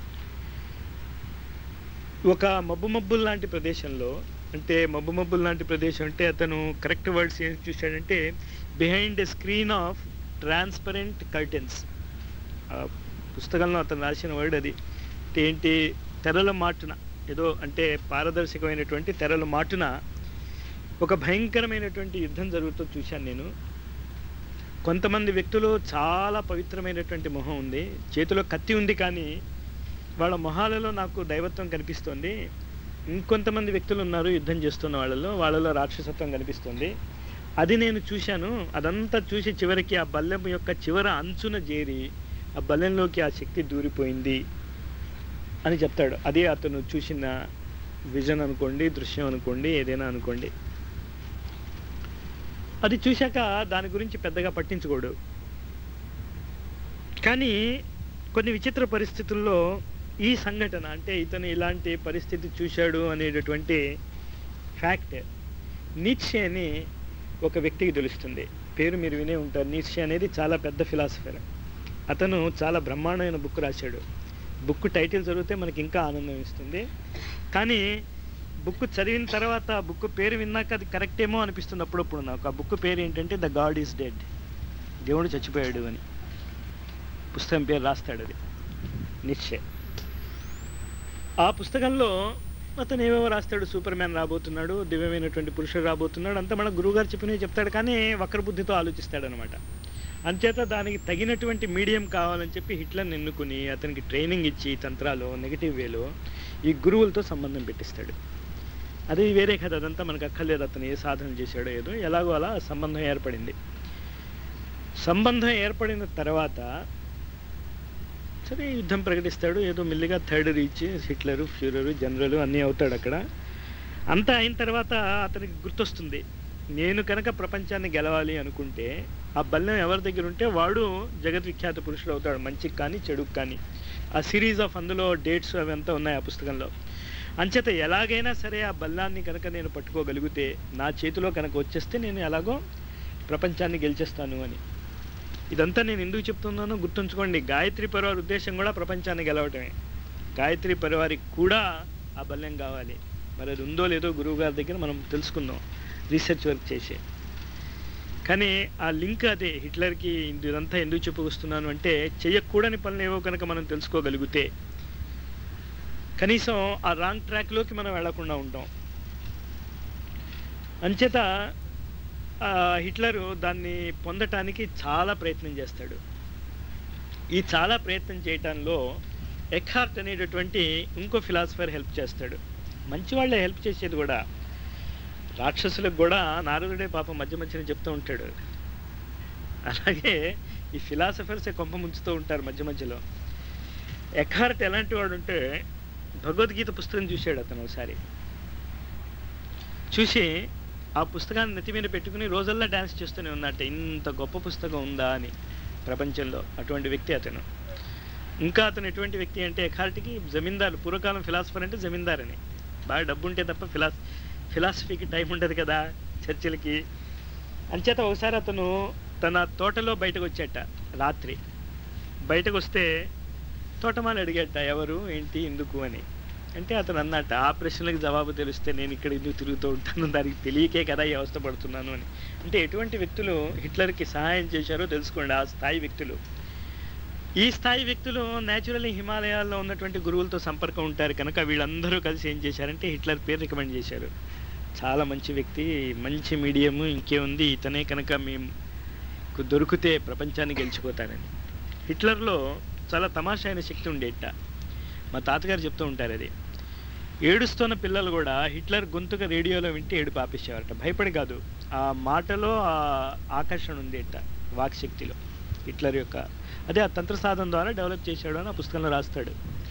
ఒక మబ్బు మబ్బుల్ లాంటి ప్రదేశంలో అంటే మబ్బు మబ్బుల్ లాంటి ప్రదేశం అంటే అతను కరెక్ట్ వర్డ్స్ ఏం చూశాడంటే behind a screen of transparent curtains పుస్తకంలో అతను రాసిన వర్డ్ అది అంటే ఏంటి తెరల మాటున ఏదో అంటే పారదర్శకమైనటువంటి తెరల మాటున ఒక భయంకరమైనటువంటి యుద్ధం జరుగుతూ చూశాను నేను కొంతమంది వ్యక్తులు చాలా పవిత్రమైనటువంటి మొహం ఉంది చేతిలో కత్తి ఉంది కానీ వాళ్ళ మొహాలలో నాకు దైవత్వం కనిపిస్తోంది ఇంకొంతమంది వ్యక్తులు ఉన్నారు యుద్ధం చేస్తున్న వాళ్ళలో వాళ్ళలో రాక్షసత్వం కనిపిస్తుంది అది నేను చూశాను అదంతా చూసి చివరికి ఆ బల్లెం యొక్క చివర అంచున చేరి ఆ బల్లెంలోకి ఆ శక్తి దూరిపోయింది అని చెప్తాడు అదే అతను చూసిన విజన్ అనుకోండి దృశ్యం అనుకోండి ఏదైనా అనుకోండి అది చూశాక దాని గురించి పెద్దగా పట్టించుకోడు కానీ కొన్ని విచిత్ర పరిస్థితుల్లో ఈ సంఘటన అంటే ఇతను ఇలాంటి పరిస్థితి చూశాడు అనేటటువంటి ఫ్యాక్ట్ నీట్షే అని ఒక వ్యక్తికి తెలుస్తుంది పేరు మీరు వినే ఉంటారు నీట్షే అనేది చాలా పెద్ద ఫిలాసఫర్ అతను చాలా బ్రహ్మాండమైన బుక్ రాశాడు బుక్ టైటిల్ చదివితే మనకి ఇంకా ఆనందం ఇస్తుంది కానీ బుక్ చదివిన తర్వాత ఆ బుక్ పేరు విన్నాక అది కరెక్ట్ ఏమో అనిపిస్తుంది అప్పుడప్పుడు నాకు ఆ బుక్ పేరు ఏంటంటే ద గాడ్ ఈస్ డెడ్ దేవుడు చచ్చిపోయాడు అని పుస్తకం పేరు రాస్తాడు అది నిశ్చయ ఆ పుస్తకంలో అతను ఏవేవో రాస్తాడు సూపర్ మ్యాన్ రాబోతున్నాడు దివ్యమైనటువంటి పురుషుడు రాబోతున్నాడు అంతా మన గురువుగారు చెప్పినవి చెప్తాడు కానీ వక్ర బుద్ధితో ఆలోచిస్తాడు అనమాట అంచేత దానికి తగినటువంటి మీడియం కావాలని చెప్పి హిట్లర్ని ఎన్నుకుని అతనికి ట్రైనింగ్ ఇచ్చి తంత్రాలు నెగిటివ్ వేలో ఈ గురువులతో సంబంధం పెట్టిస్తాడు అది వేరే కథ అదంతా మనకు అక్కర్లేదు అతను ఏ సాధన చేశాడో ఏదో ఎలాగో అలా సంబంధం ఏర్పడింది సంబంధం ఏర్పడిన తర్వాత సరే యుద్ధం ప్రకటిస్తాడు ఏదో మెల్లిగా third Reich Hitler Fuhrer general అన్నీ అవుతాడు అక్కడ అంతా అయిన తర్వాత అతనికి గుర్తొస్తుంది నేను కనుక ప్రపంచాన్ని గెలవాలి అనుకుంటే ఆ బల్యం ఎవరి దగ్గర ఉంటే వాడు జగద్విఖ్యాత పురుషుడు అవుతాడు మంచికి కానీ చెడుకు కానీ ఆ సిరీస్ ఆఫ్ అందులో డేట్స్ అవి అంతా ఉన్నాయి ఆ పుస్తకంలో అంచేత ఎలాగైనా సరే ఆ బల్లాన్ని కనుక నేను పట్టుకోగలిగితే నా చేతిలో కనుక వచ్చేస్తే నేను ఎలాగో ప్రపంచాన్ని గెలిచేస్తాను అని ఇదంతా నేను ఎందుకు చెప్తున్నానో గుర్తుంచుకోండి గాయత్రి పరివార్ ఉద్దేశం కూడా ప్రపంచాన్ని గెలవటమే గాయత్రి పరివారికి కూడా ఆ బల్యం కావాలి మరి అది ఉందో లేదో గురువు గారి దగ్గర మనం తెలుసుకుందాం రీసెర్చ్ వర్క్ చేసి కానీ ఆ లింక్ అదే హిట్లర్కి ఇదంతా ఎందుకు చెప్పుకొస్తున్నాను అంటే చేయకూడని పనులు ఏవో కనుక మనం తెలుసుకోగలిగితే కనీసం ఆ రాంగ్ ట్రాక్లోకి మనం వెళ్లకుండా ఉంటాం అంచేత ఆ, హిట్లరు దాన్ని పొందటానికి చాలా ప్రయత్నం చేస్తాడు ఈ చాలా ప్రయత్నం చేయటంలో ఎక్హార్ట్ అనేటటువంటి ఇంకో ఫిలాసఫర్ హెల్ప్ చేస్తాడు మంచి వాళ్ళే హెల్ప్ చేసేది కూడా రాక్షసులకు కూడా నారదుడే పాపం మధ్య మధ్యన చెప్తూ ఉంటాడు అలాగే ఈ ఫిలాసఫర్సే కొంప ముంచుతూ ఉంటారు మధ్య మధ్యలో ఎక్హార్ట్ ఎలాంటి వాడు అంటే భగవద్గీత పుస్తకం చూశాడు అతను ఒకసారి చూసి ఆ పుస్తకాన్ని నెత్తి మీద పెట్టుకుని రోజల్లా డ్యాన్స్ చేస్తూనే ఉన్నట్ట ఇంత గొప్ప పుస్తకం ఉందా అని ప్రపంచంలో అటువంటి వ్యక్తి అతను ఇంకా అతను ఎటువంటి వ్యక్తి అంటే ఎకార్టికి జమీందారు పూర్వకాలం ఫిలాసఫర్ అంటే జమీందార్ అని బాగా డబ్బు ఉంటే తప్ప ఫిలాస్ ఫిలాసఫీకి టైం ఉండదు కదా చర్చలకి అంచేత ఒకసారి అతను తన తోటలో బయటకు వచ్చాట రాత్రి బయటకు వస్తే తోటమాలి అడిగట ఎవరు ఏంటి ఎందుకు అని అంటే అతను అన్నట్ట ఆ ప్రశ్నలకు జవాబు తెలిస్తే నేను ఇక్కడ ఎందుకు తిరుగుతూ ఉంటాను దానికి తెలియకే కదా ఈ అవస్థ పడుతున్నాను అని అంటే ఎటువంటి వ్యక్తులు హిట్లర్కి సహాయం చేశారో తెలుసుకోండి ఆ స్థాయి వ్యక్తులు ఈ స్థాయి వ్యక్తులు న్యాచురల్లీ హిమాలయాల్లో ఉన్నటువంటి గురువులతో సంపర్కం ఉంటారు కనుక వీళ్ళందరూ కలిసి ఏం చేశారంటే హిట్లర్ పేరు రికమెండ్ చేశారు చాలా మంచి వ్యక్తి మంచి మీడియము ఇంకేముంది ఇతనే కనుక మేము దొరికితే ప్రపంచాన్ని గెలిచిపోతారని హిట్లర్లో చాలా తమాషా అయిన శక్తి ఉండేట మా తాతగారు చెప్తూ ఉంటారు అది ఏడుస్తున్న పిల్లలు కూడా హిట్లర్ గొంతుగా రేడియోలో వింటే ఏడుపు ఆపేసేవారట భయపడి కాదు ఆ మాటలో ఆ ఆకర్షణ ఉంది అట్ట వాక్శక్తిలో హిట్లర్ యొక్క అదే ఆ తంత్ర సాధన ద్వారా డెవలప్ చేశాడు అని ఆ పుస్తకంలో రాస్తాడు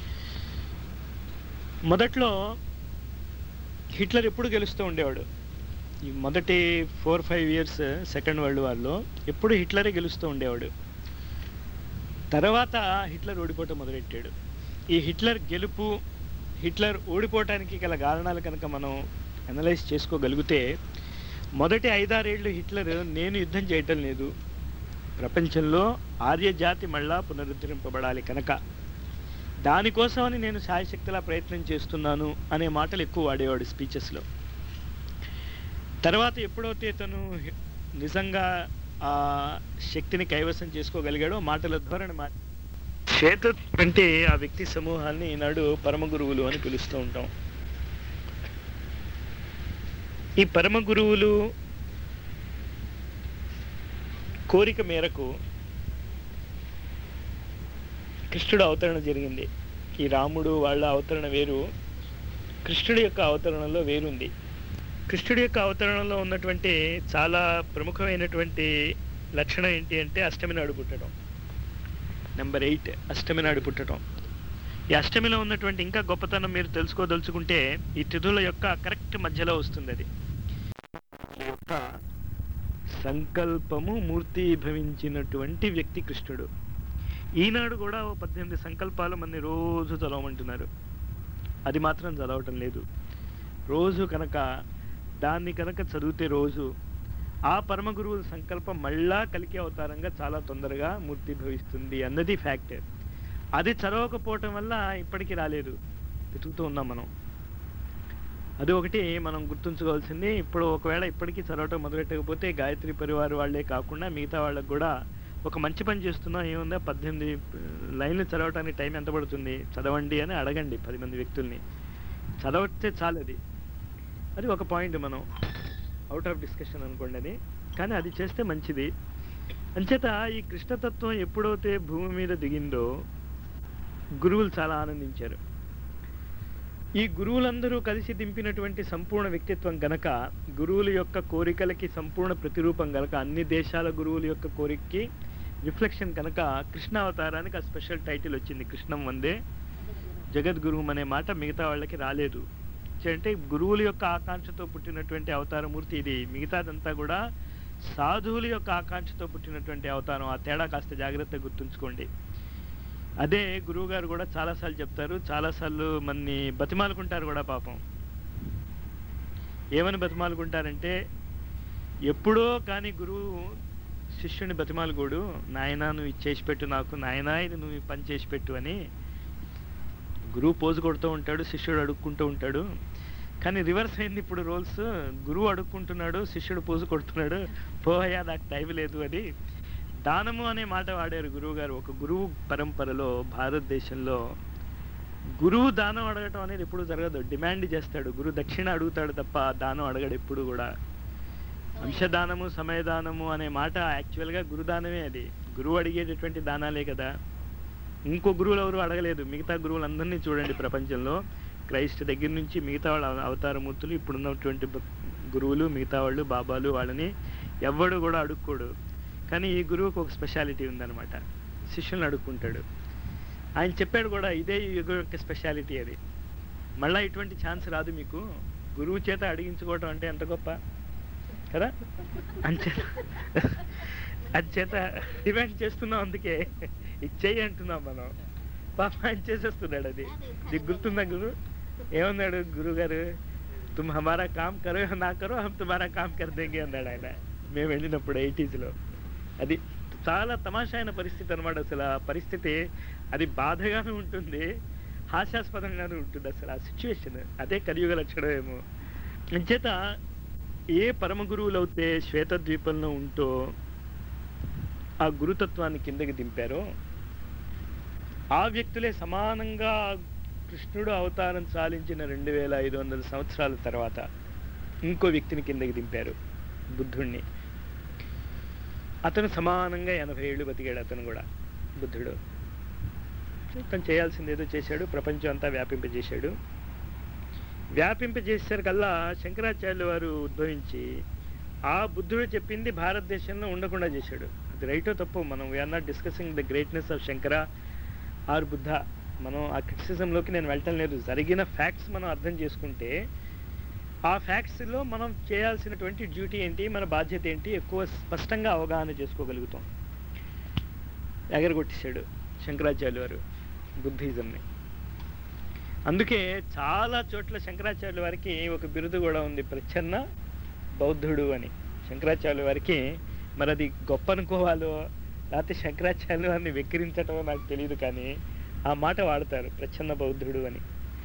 మొదట్లో హిట్లర్ ఎప్పుడు గెలుస్తూ ఉండేవాడు ఈ మొదటి four five years second world వార్లో ఎప్పుడు హిట్లరే గెలుస్తూ ఉండేవాడు తర్వాత హిట్లర్ ఓడిపోవటం మొదలెట్టాడు ఈ హిట్లర్ గెలుపు హిట్లర్ ఓడిపోవటానికి గల కారణాలు కనుక మనం అనలైజ్ చేసుకోగలిగితే మొదటి ఐదారేళ్ళు హిట్లర్ నేను యుద్ధం చేయటం లేదు ప్రపంచంలో ఆర్యజాతి మళ్ళా పునరుద్ధరింపబడాలి కనుక దానికోసమని నేను శాయశక్తిలా ప్రయత్నం చేస్తున్నాను అనే మాటలు ఎక్కువ వాడేవాడు స్పీచెస్లో తర్వాత ఎప్పుడైతే తను హి- నిజంగా ఆ శక్తిని కైవసం చేసుకోగలిగాడో మాటల ధోరణి మా శ్వేత అంటే ఆ వ్యక్తి సమూహాన్ని ఈనాడు పరమ గురువులు అని పిలుస్తూ ఉంటాం ఈ పరమ గురువులు కోరిక మేరకు కృష్ణుడు అవతరణ జరిగింది ఈ రాముడు వాళ్ళ అవతరణ వేరు కృష్ణుడి యొక్క అవతరణలో వేరుంది కృష్ణుడి యొక్క అవతరణలో ఉన్నటువంటి చాలా ప్రముఖమైనటువంటి లక్షణం ఏంటి అంటే అష్టమి నాడు పుట్టడం నెంబర్ ఎయిట్ అష్టమి నాడు పుట్టడం ఈ అష్టమిలో ఉన్నటువంటి ఇంకా గొప్పతనం మీరు తెలుసుకోదలుచుకుంటే ఈ తిథుల యొక్క కరెక్ట్ మధ్యలో వస్తుంది అది ఈ యొక్క సంకల్పము మూర్తీభవించినటువంటి వ్యక్తి కృష్ణుడు ఈనాడు కూడా ఓ పద్దెనిమిది సంకల్పాలు మన రోజు చదవమంటున్నారు అది మాత్రం చదవటం లేదు రోజు కనుక దాన్ని కనుక చదివితే రోజు ఆ పరమ గురువుల సంకల్పం మళ్ళా కలికి అవతారంగా చాలా తొందరగా మూర్తి భవిస్తుంది అన్నది ఫ్యాక్ట్ అది చదవకపోవటం వల్ల ఇప్పటికీ రాలేదు వెతుకుతూ ఉన్నాం మనం అది ఒకటి మనం గుర్తుంచుకోవాల్సింది ఇప్పుడు ఒకవేళ ఇప్పటికీ చదవటం మొదలెట్టకపోతే గాయత్రి పరివార్ వాళ్ళే కాకుండా మిగతా వాళ్ళకి కూడా ఒక మంచి పని చేస్తున్నాం ఏముందా పద్దెనిమిది లైన్లు చదవటానికి టైం ఎంత పడుతుంది చదవండి అని అడగండి పది మంది వ్యక్తుల్ని చదవతే చాలు అది అది ఒక పాయింట్ మనం అవుట్ ఆఫ్ డిస్కషన్ అనుకోండి అది కానీ అది చేస్తే మంచిది అంచేత ఈ కృష్ణతత్వం ఎప్పుడైతే భూమి మీద దిగిందో గురువులు చాలా ఆనందించారు ఈ గురువులందరూ కలిసి దింపినటువంటి సంపూర్ణ వ్యక్తిత్వం గనక గురువుల యొక్క కోరికలకి సంపూర్ణ ప్రతిరూపం గనక అన్ని దేశాల గురువుల యొక్క కోరికకి రిఫ్లెక్షన్ కనుక కృష్ణావతారానికి ఆ స్పెషల్ టైటిల్ వచ్చింది కృష్ణం వందే జగద్గురువు అనే మాట మిగతా వాళ్ళకి రాలేదు అంటే గురువుల యొక్క ఆకాంక్షతో పుట్టినటువంటి అవతారమూర్తి ఇది మిగతాదంతా కూడా సాధువుల యొక్క ఆకాంక్షతో పుట్టినటువంటి అవతారం ఆ తేడా కాస్త జాగ్రత్తగా గుర్తుంచుకోండి అదే గురువు గారు కూడా చాలాసార్లు చెప్తారు చాలాసార్లు మన్ని బతిమాలుకుంటారు కూడా పాపం ఏమని బతిమాలుకుంటారంటే ఎప్పుడో కానీ గురువు శిష్యుని బతిమాలుకోడు నాయనా నువ్వు ఇది చేసి పెట్టు నాకు నాయనా ఇది నువ్వు ఈ పని చేసి పెట్టు అని గురువు పోజు కొడుతూ ఉంటాడు శిష్యుడు అడుక్కుంటూ ఉంటాడు కానీ రివర్స్ అయింది ఇప్పుడు రోల్స్ గురువు అడుక్కుంటున్నాడు శిష్యుడు పోజు కొడుతున్నాడు పోయా నాకు టైం లేదు అని దానము అనే మాట వాడారు గురువు గారు ఒక గురువు పరంపరలో భారతదేశంలో గురువు దానం అడగటం అనేది ఎప్పుడు జరగదు డిమాండ్ చేస్తాడు గురువు దక్షిణ అడుగుతాడు తప్ప దానం అడగడు ఎప్పుడు కూడా అంశదానము సమయదానము అనే మాట యాక్చువల్గా గురుదానమే అది గురువు అడిగేటటువంటి దానాలే కదా ఇంకో గురువులు ఎవరు అడగలేదు మిగతా గురువులందరినీ చూడండి ప్రపంచంలో క్రైస్ట్ దగ్గర నుంచి మిగతా వాళ్ళ అవ- అవతారమూర్తులు ఇప్పుడున్నటువంటి భక్- గురువులు మిగతా వాళ్ళు బాబాలు వాళ్ళని ఎవ్వడు కూడా అడుక్కోడు కానీ ఈ గురువుకు ఒక స్పెషాలిటీ ఉందన్నమాట శిష్యులను అడుక్కుంటాడు ఆయన చెప్పాడు కూడా ఇదే ఈ యుగం యొక్క స్పెషాలిటీ అది మళ్ళీ ఇటువంటి ఛాన్స్ రాదు మీకు గురువు చేత అడిగించుకోవటం అంటే ఎంత గొప్ప కదా అంచేత అంచేత డిమాండ్ చేస్తున్నాం అందుకే ఇచ్చేయి అంటున్నాం మనం పాప ఆయన చేసేస్తున్నాడు అది నీకు గుర్తుందా గురు ఏమన్నాడు గురువు గారు తుమ్ హమారా కామ్ కరో యా నా కరో హమ్ తుమారా కామ్ కర్ దేంగే అన్నాడు ఆయన మేము వెళ్ళినప్పుడు 80s లో అది చాలా తమాషా అయిన పరిస్థితి అనమాట అసలు ఆ పరిస్థితి అది బాధగానే ఉంటుంది హాస్యాస్పదంగానే ఉంటుంది అసలు ఆ సిచ్యువేషన్ అదే కలియుగ లక్షణం ఏమో అంచేత ఏ పరమ గురువులు అయితే శ్వేతద్వీపంలో ఉంటూ ఆ గురుతత్వాన్ని కిందకి దింపారో ఆ వ్యక్తులే సమానంగా కృష్ణుడు అవతారం చాలించిన రెండు వేల ఐదు వందల సంవత్సరాల తర్వాత ఇంకో వ్యక్తిని కిందకి దింపారు బుద్ధుణ్ణి అతను సమానంగా ఎనభై ఏళ్ళు బతికాడు అతను కూడా బుద్ధుడు తను చేయాల్సింది ఏదో చేశాడు ప్రపంచం అంతా వ్యాపింపజేశాడు వ్యాపింపజేసేసరికల్లా శంకరాచార్యుల వారు ఉద్భవించి ఆ బుద్ధుడు చెప్పింది భారతదేశంలో ఉండకుండా చేశాడు అది రైటో తప్పు మనం we are not discussing the greatness of Shankara or Buddha మనం ఆ క్రిటిసిజంలోకి నేను వెళ్ళటం లేదు జరిగిన ఫ్యాక్ట్స్ మనం అర్థం చేసుకుంటే ఆ ఫ్యాక్ట్స్లో మనం చేయాల్సినటువంటి డ్యూటీ ఏంటి మన బాధ్యత ఏంటి ఎక్కువ స్పష్టంగా అవగాహన చేసుకోగలుగుతాం ఎగరగొట్టేశాడు శంకరాచార్యులు వారు బుద్ధిజంని అందుకే చాలా చోట్ల శంకరాచార్యుల వారికి ఒక బిరుదు కూడా ఉంది ప్రచ్ఛన్న బౌద్ధుడు అని శంకరాచార్యుల వారికి మరి అది గొప్ప అనుకోవాలో లేకపోతే శంకరాచార్యుల వారిని వెక్కిరించటమో నాకు తెలియదు కానీ ఆ మాట వాడతారు ప్రచ్ఛన్న బౌద్ధుడు అని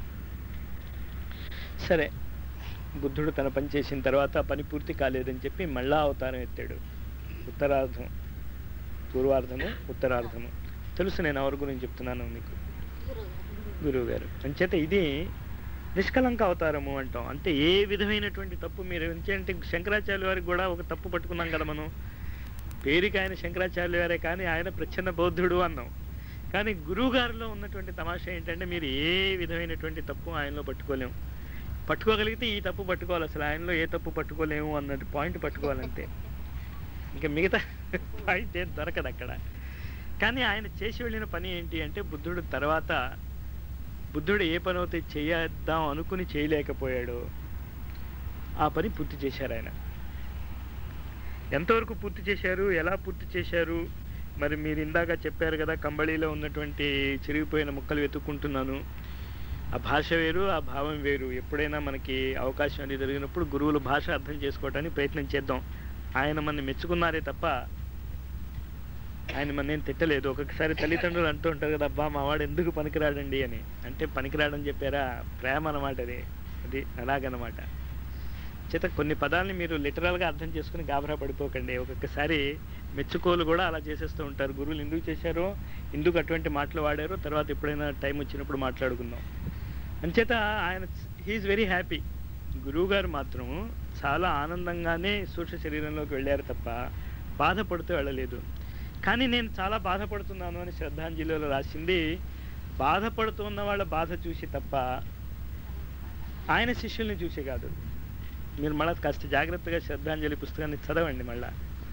సరే బుద్ధుడు తన పని చేసిన తర్వాత ఆ పని పూర్తి కాలేదని చెప్పి మళ్ళా అవతారం ఎత్తాడు ఉత్తరార్ధం పూర్వార్ధము ఉత్తరార్ధము తెలుసు నేను ఎవరి గురించి చెప్తున్నాను మీకు గురువు గురువు గారు అంచేత ఇది నిష్కలంక అవతారము అంటాం అంటే ఏ విధమైనటువంటి తప్పు మీరు అంటే శంకరాచార్య వారికి కూడా ఒక తప్పు పట్టుకున్నాం కదా మనం పేరుకి ఆయన శంకరాచార్య వారే కానీ ఆయన ప్రచ్ఛన్న బౌద్ధుడు అన్నాం కానీ గురువు గారిలో ఉన్నటువంటి తమాషా ఏంటంటే మీరు ఏ విధమైనటువంటి తప్పు ఆయనలో పట్టుకోలేము పట్టుకోగలిగితే ఈ తప్పు పట్టుకోవాలి అసలు ఆయనలో ఏ తప్పు పట్టుకోలేము అన్నట్టు పాయింట్ పట్టుకోవాలంతే ఇంకా మిగతా పాయింట్ ఏం దొరకదు అక్కడ కానీ ఆయన చేసి వెళ్ళిన పని ఏంటి అంటే బుద్ధుడు తర్వాత బుద్ధుడు ఏ పని అయితే చేద్దాం అనుకుని చేయలేకపోయాడో ఆ పని పూర్తి చేశారు ఆయన ఎంతవరకు పూర్తి చేశారు ఎలా పూర్తి చేశారు మరి మీరు ఇందాక చెప్పారు కదా కంబళిలో ఉన్నటువంటి చిరిగిపోయిన ముక్కలు వెతుక్కుంటున్నాను ఆ భాష వేరు ఆ భావం వేరు ఎప్పుడైనా మనకి అవకాశం అనేది జరిగినప్పుడు గురువుల భాష అర్థం చేసుకోవడానికి ప్రయత్నం చేద్దాం ఆయన మన మెచ్చుకున్నారే తప్ప ఆయన మన ఏం తిట్టలేదు ఒక్కొక్కసారి తల్లిదండ్రులు అంటూ ఉంటారు కదా అబ్బా మా వాడు ఎందుకు పనికిరాడండి అని అంటే పనికిరాడని చెప్పారా ప్రేమ అన్నమాట అది అది అలాగనమాట చేత కొన్ని పదాలని మీరు లిటరల్గా అర్థం చేసుకుని గాబరా పడిపోకండి ఒక్కొక్కసారి మెచ్చుకోలు కూడా అలా చేసేస్తూ ఉంటారు గురువులు ఎందుకు చేశారో ఎందుకు అటువంటి మాటలు వాడారో తర్వాత ఎప్పుడైనా టైం వచ్చినప్పుడు మాట్లాడుకుందాం అంచేత ఆయన హీఈస్ వెరీ హ్యాపీ గురువు గారు మాత్రం చాలా ఆనందంగానే సూక్ష్మ శరీరంలోకి వెళ్ళారు తప్ప బాధపడుతూ వెళ్ళలేదు కానీ నేను చాలా బాధపడుతున్నాను అని శ్రద్ధాంజలిలో రాసింది బాధపడుతున్న వాళ్ళ బాధ చూసి తప్ప ఆయన శిష్యుల్ని చూసి కాదు మీరు మళ్ళీ కాస్త జాగ్రత్తగా శ్రద్ధాంజలి పుస్తకాన్ని చదవండి మళ్ళా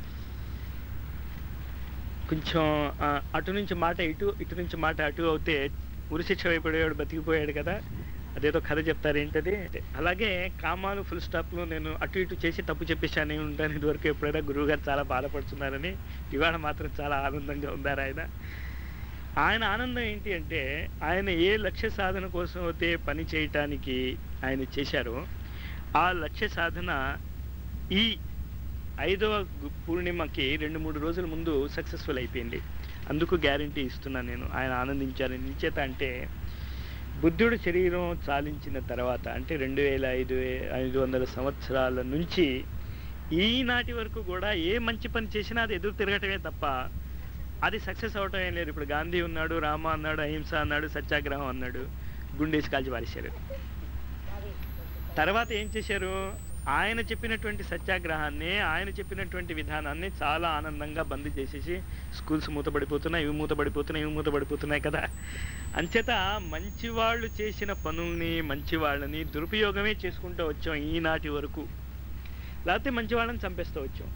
కొంచెం ఆ, అటు నుంచి మాట ఇటు ఇటు నుంచి మాట అటు అవుతే ఉరిశిక్ష అయిపోయాడు బతికిపోయాడు కదా అదేదో కథ చెప్తారు ఏంటది అలాగే కామాలు ఫుల్ స్టాప్లు నేను అటు ఇటు చేసి తప్పు చెప్పేశాను ఉంటాను ఇదివరకు ఎప్పుడైనా గురువు గారు చాలా బాధపడుతున్నారని ఇవాళ మాత్రం చాలా ఆనందంగా ఉన్నారు ఆయన ఆయన ఆనందం ఏంటి అంటే ఆయన ఏ లక్ష్య సాధన కోసం అయితే పని చేయటానికి ఆయన చేశారో ఆ లక్ష్య సాధన ఈ ఐదవ గు- పూర్ణిమకి రెండు మూడు రోజుల ముందు సక్సెస్ఫుల్ అయిపోయింది అందుకు గ్యారంటీ ఇస్తున్నాను నేను ఆయన ఆనందించారని నిశ్చేత అంటే బుద్ధుడు శరీరం చాలించిన తర్వాత అంటే రెండు వేల ఐదు వే- ఐదు వందల సంవత్సరాల నుంచి ఈనాటి వరకు కూడా ఏ మంచి పని చేసినా అది ఎదురు తిరగటమే తప్ప అది సక్సెస్ అవటం ఏం లేదు ఇప్పుడు గాంధీ ఉన్నాడు రామ అన్నాడు అహింస అన్నాడు సత్యాగ్రహం అన్నాడు గుండేసి కాల్చి పారేశారు తర్వాత ఏం చేశారు ఆయన చెప్పినటువంటి సత్యాగ్రహాన్ని ఆయన చెప్పినటువంటి విధానాన్ని చాలా ఆనందంగా బంద్ చేసేసి స్కూల్స్ మూతపడిపోతున్నాయి ఇవి మూతపడిపోతున్నాయి ఇవి మూతపడిపోతున్నాయి కదా అంచేత మంచి వాళ్ళు చేసిన పనుల్ని మంచి వాళ్ళని దురుపయోగమే చేసుకుంటూ వచ్చాం ఈనాటి వరకు లేకపోతే మంచి వాళ్ళని చంపేస్తూ వచ్చాం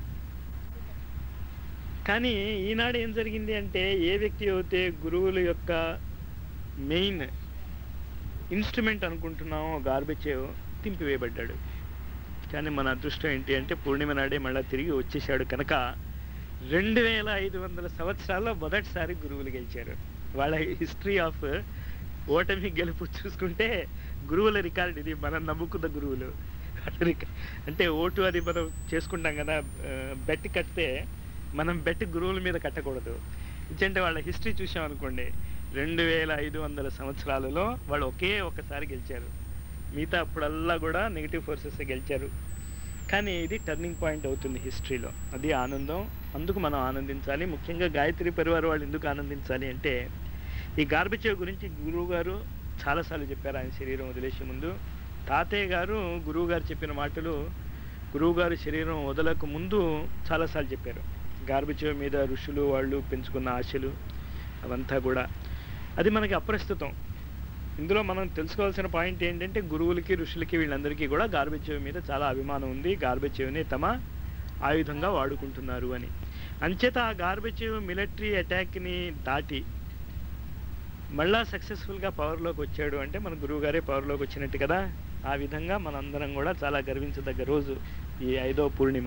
కానీ ఈనాడు ఏం జరిగింది అంటే ఏ వ్యక్తి అయితే గురువుల యొక్క మెయిన్ ఇన్స్ట్రుమెంట్ అనుకుంటున్నామో గార్బేజ్ తింపివేయబడ్డాడు కానీ మన అదృష్టం ఏంటి అంటే పూర్ణిమ నాడే మళ్ళీ తిరిగి వచ్చేసాడు కనుక రెండు వేల ఐదు వందల సంవత్సరాల్లో మొదటిసారి గురువులు గెలిచారు వాళ్ళ హిస్టరీ ఆఫ్ ఓటమి గెలుపు చూసుకుంటే గురువుల రికార్డ్ ఇది మనం నమ్ముకున్న గురువులు రిక- అంటే ఓటు అది మనం చేసుకుంటాం కదా బెట్ కడితే మనం బెట్ గురువుల మీద కట్టకూడదు ఇచ్చంటే వాళ్ళ హిస్టరీ చూసాం అనుకోండి రెండు వేల ఐదు వందల సంవత్సరాలలో వాళ్ళు ఒకే ఒక్కసారి గెలిచారు మిగతా అప్పుడల్లా కూడా నెగిటివ్ ఫోర్సెస్ గెలిచారు కానీ ఇది టర్నింగ్ పాయింట్ అవుతుంది హిస్టరీలో అది ఆనందం అందుకు మనం ఆనందించాలి ముఖ్యంగా గాయత్రి పరివారం వాళ్ళు ఎందుకు ఆనందించాలి అంటే ఈ గార్బిచేవ్ గురించి గురువు గారు చాలాసార్లు చెప్పారు ఆయన శరీరం వదిలేసే ముందు తాతయ్య గారు గురువు గారు చెప్పిన మాటలు గురువు గారు శరీరం వదలకు ముందు చాలాసార్లు చెప్పారు గార్బిచేవ్ మీద ఋషులు వాళ్ళు పెంచుకున్న ఆశలు అవంతా కూడా అది మనకి అప్రస్తుతం ఇందులో మనం తెలుసుకోవాల్సిన పాయింట్ ఏంటంటే గురువులకి ఋషులకి వీళ్ళందరికీ కూడా గార్బేజ్ మీద చాలా అభిమానం ఉంది గార్బేజ్ తమ ఆయుధంగా వాడుకుంటున్నారు అని అంచేత ఆ గార్బేజ్ మిలిటరీ అటాక్ని దాటి మళ్ళా సక్సెస్ఫుల్గా పవర్లోకి వచ్చాడు అంటే మన గురువు గారే పవర్లోకి వచ్చినట్టు కదా ఆ విధంగా మనందరం కూడా చాలా గర్వించదగ్గ రోజు ఈ ఐదో పూర్ణిమ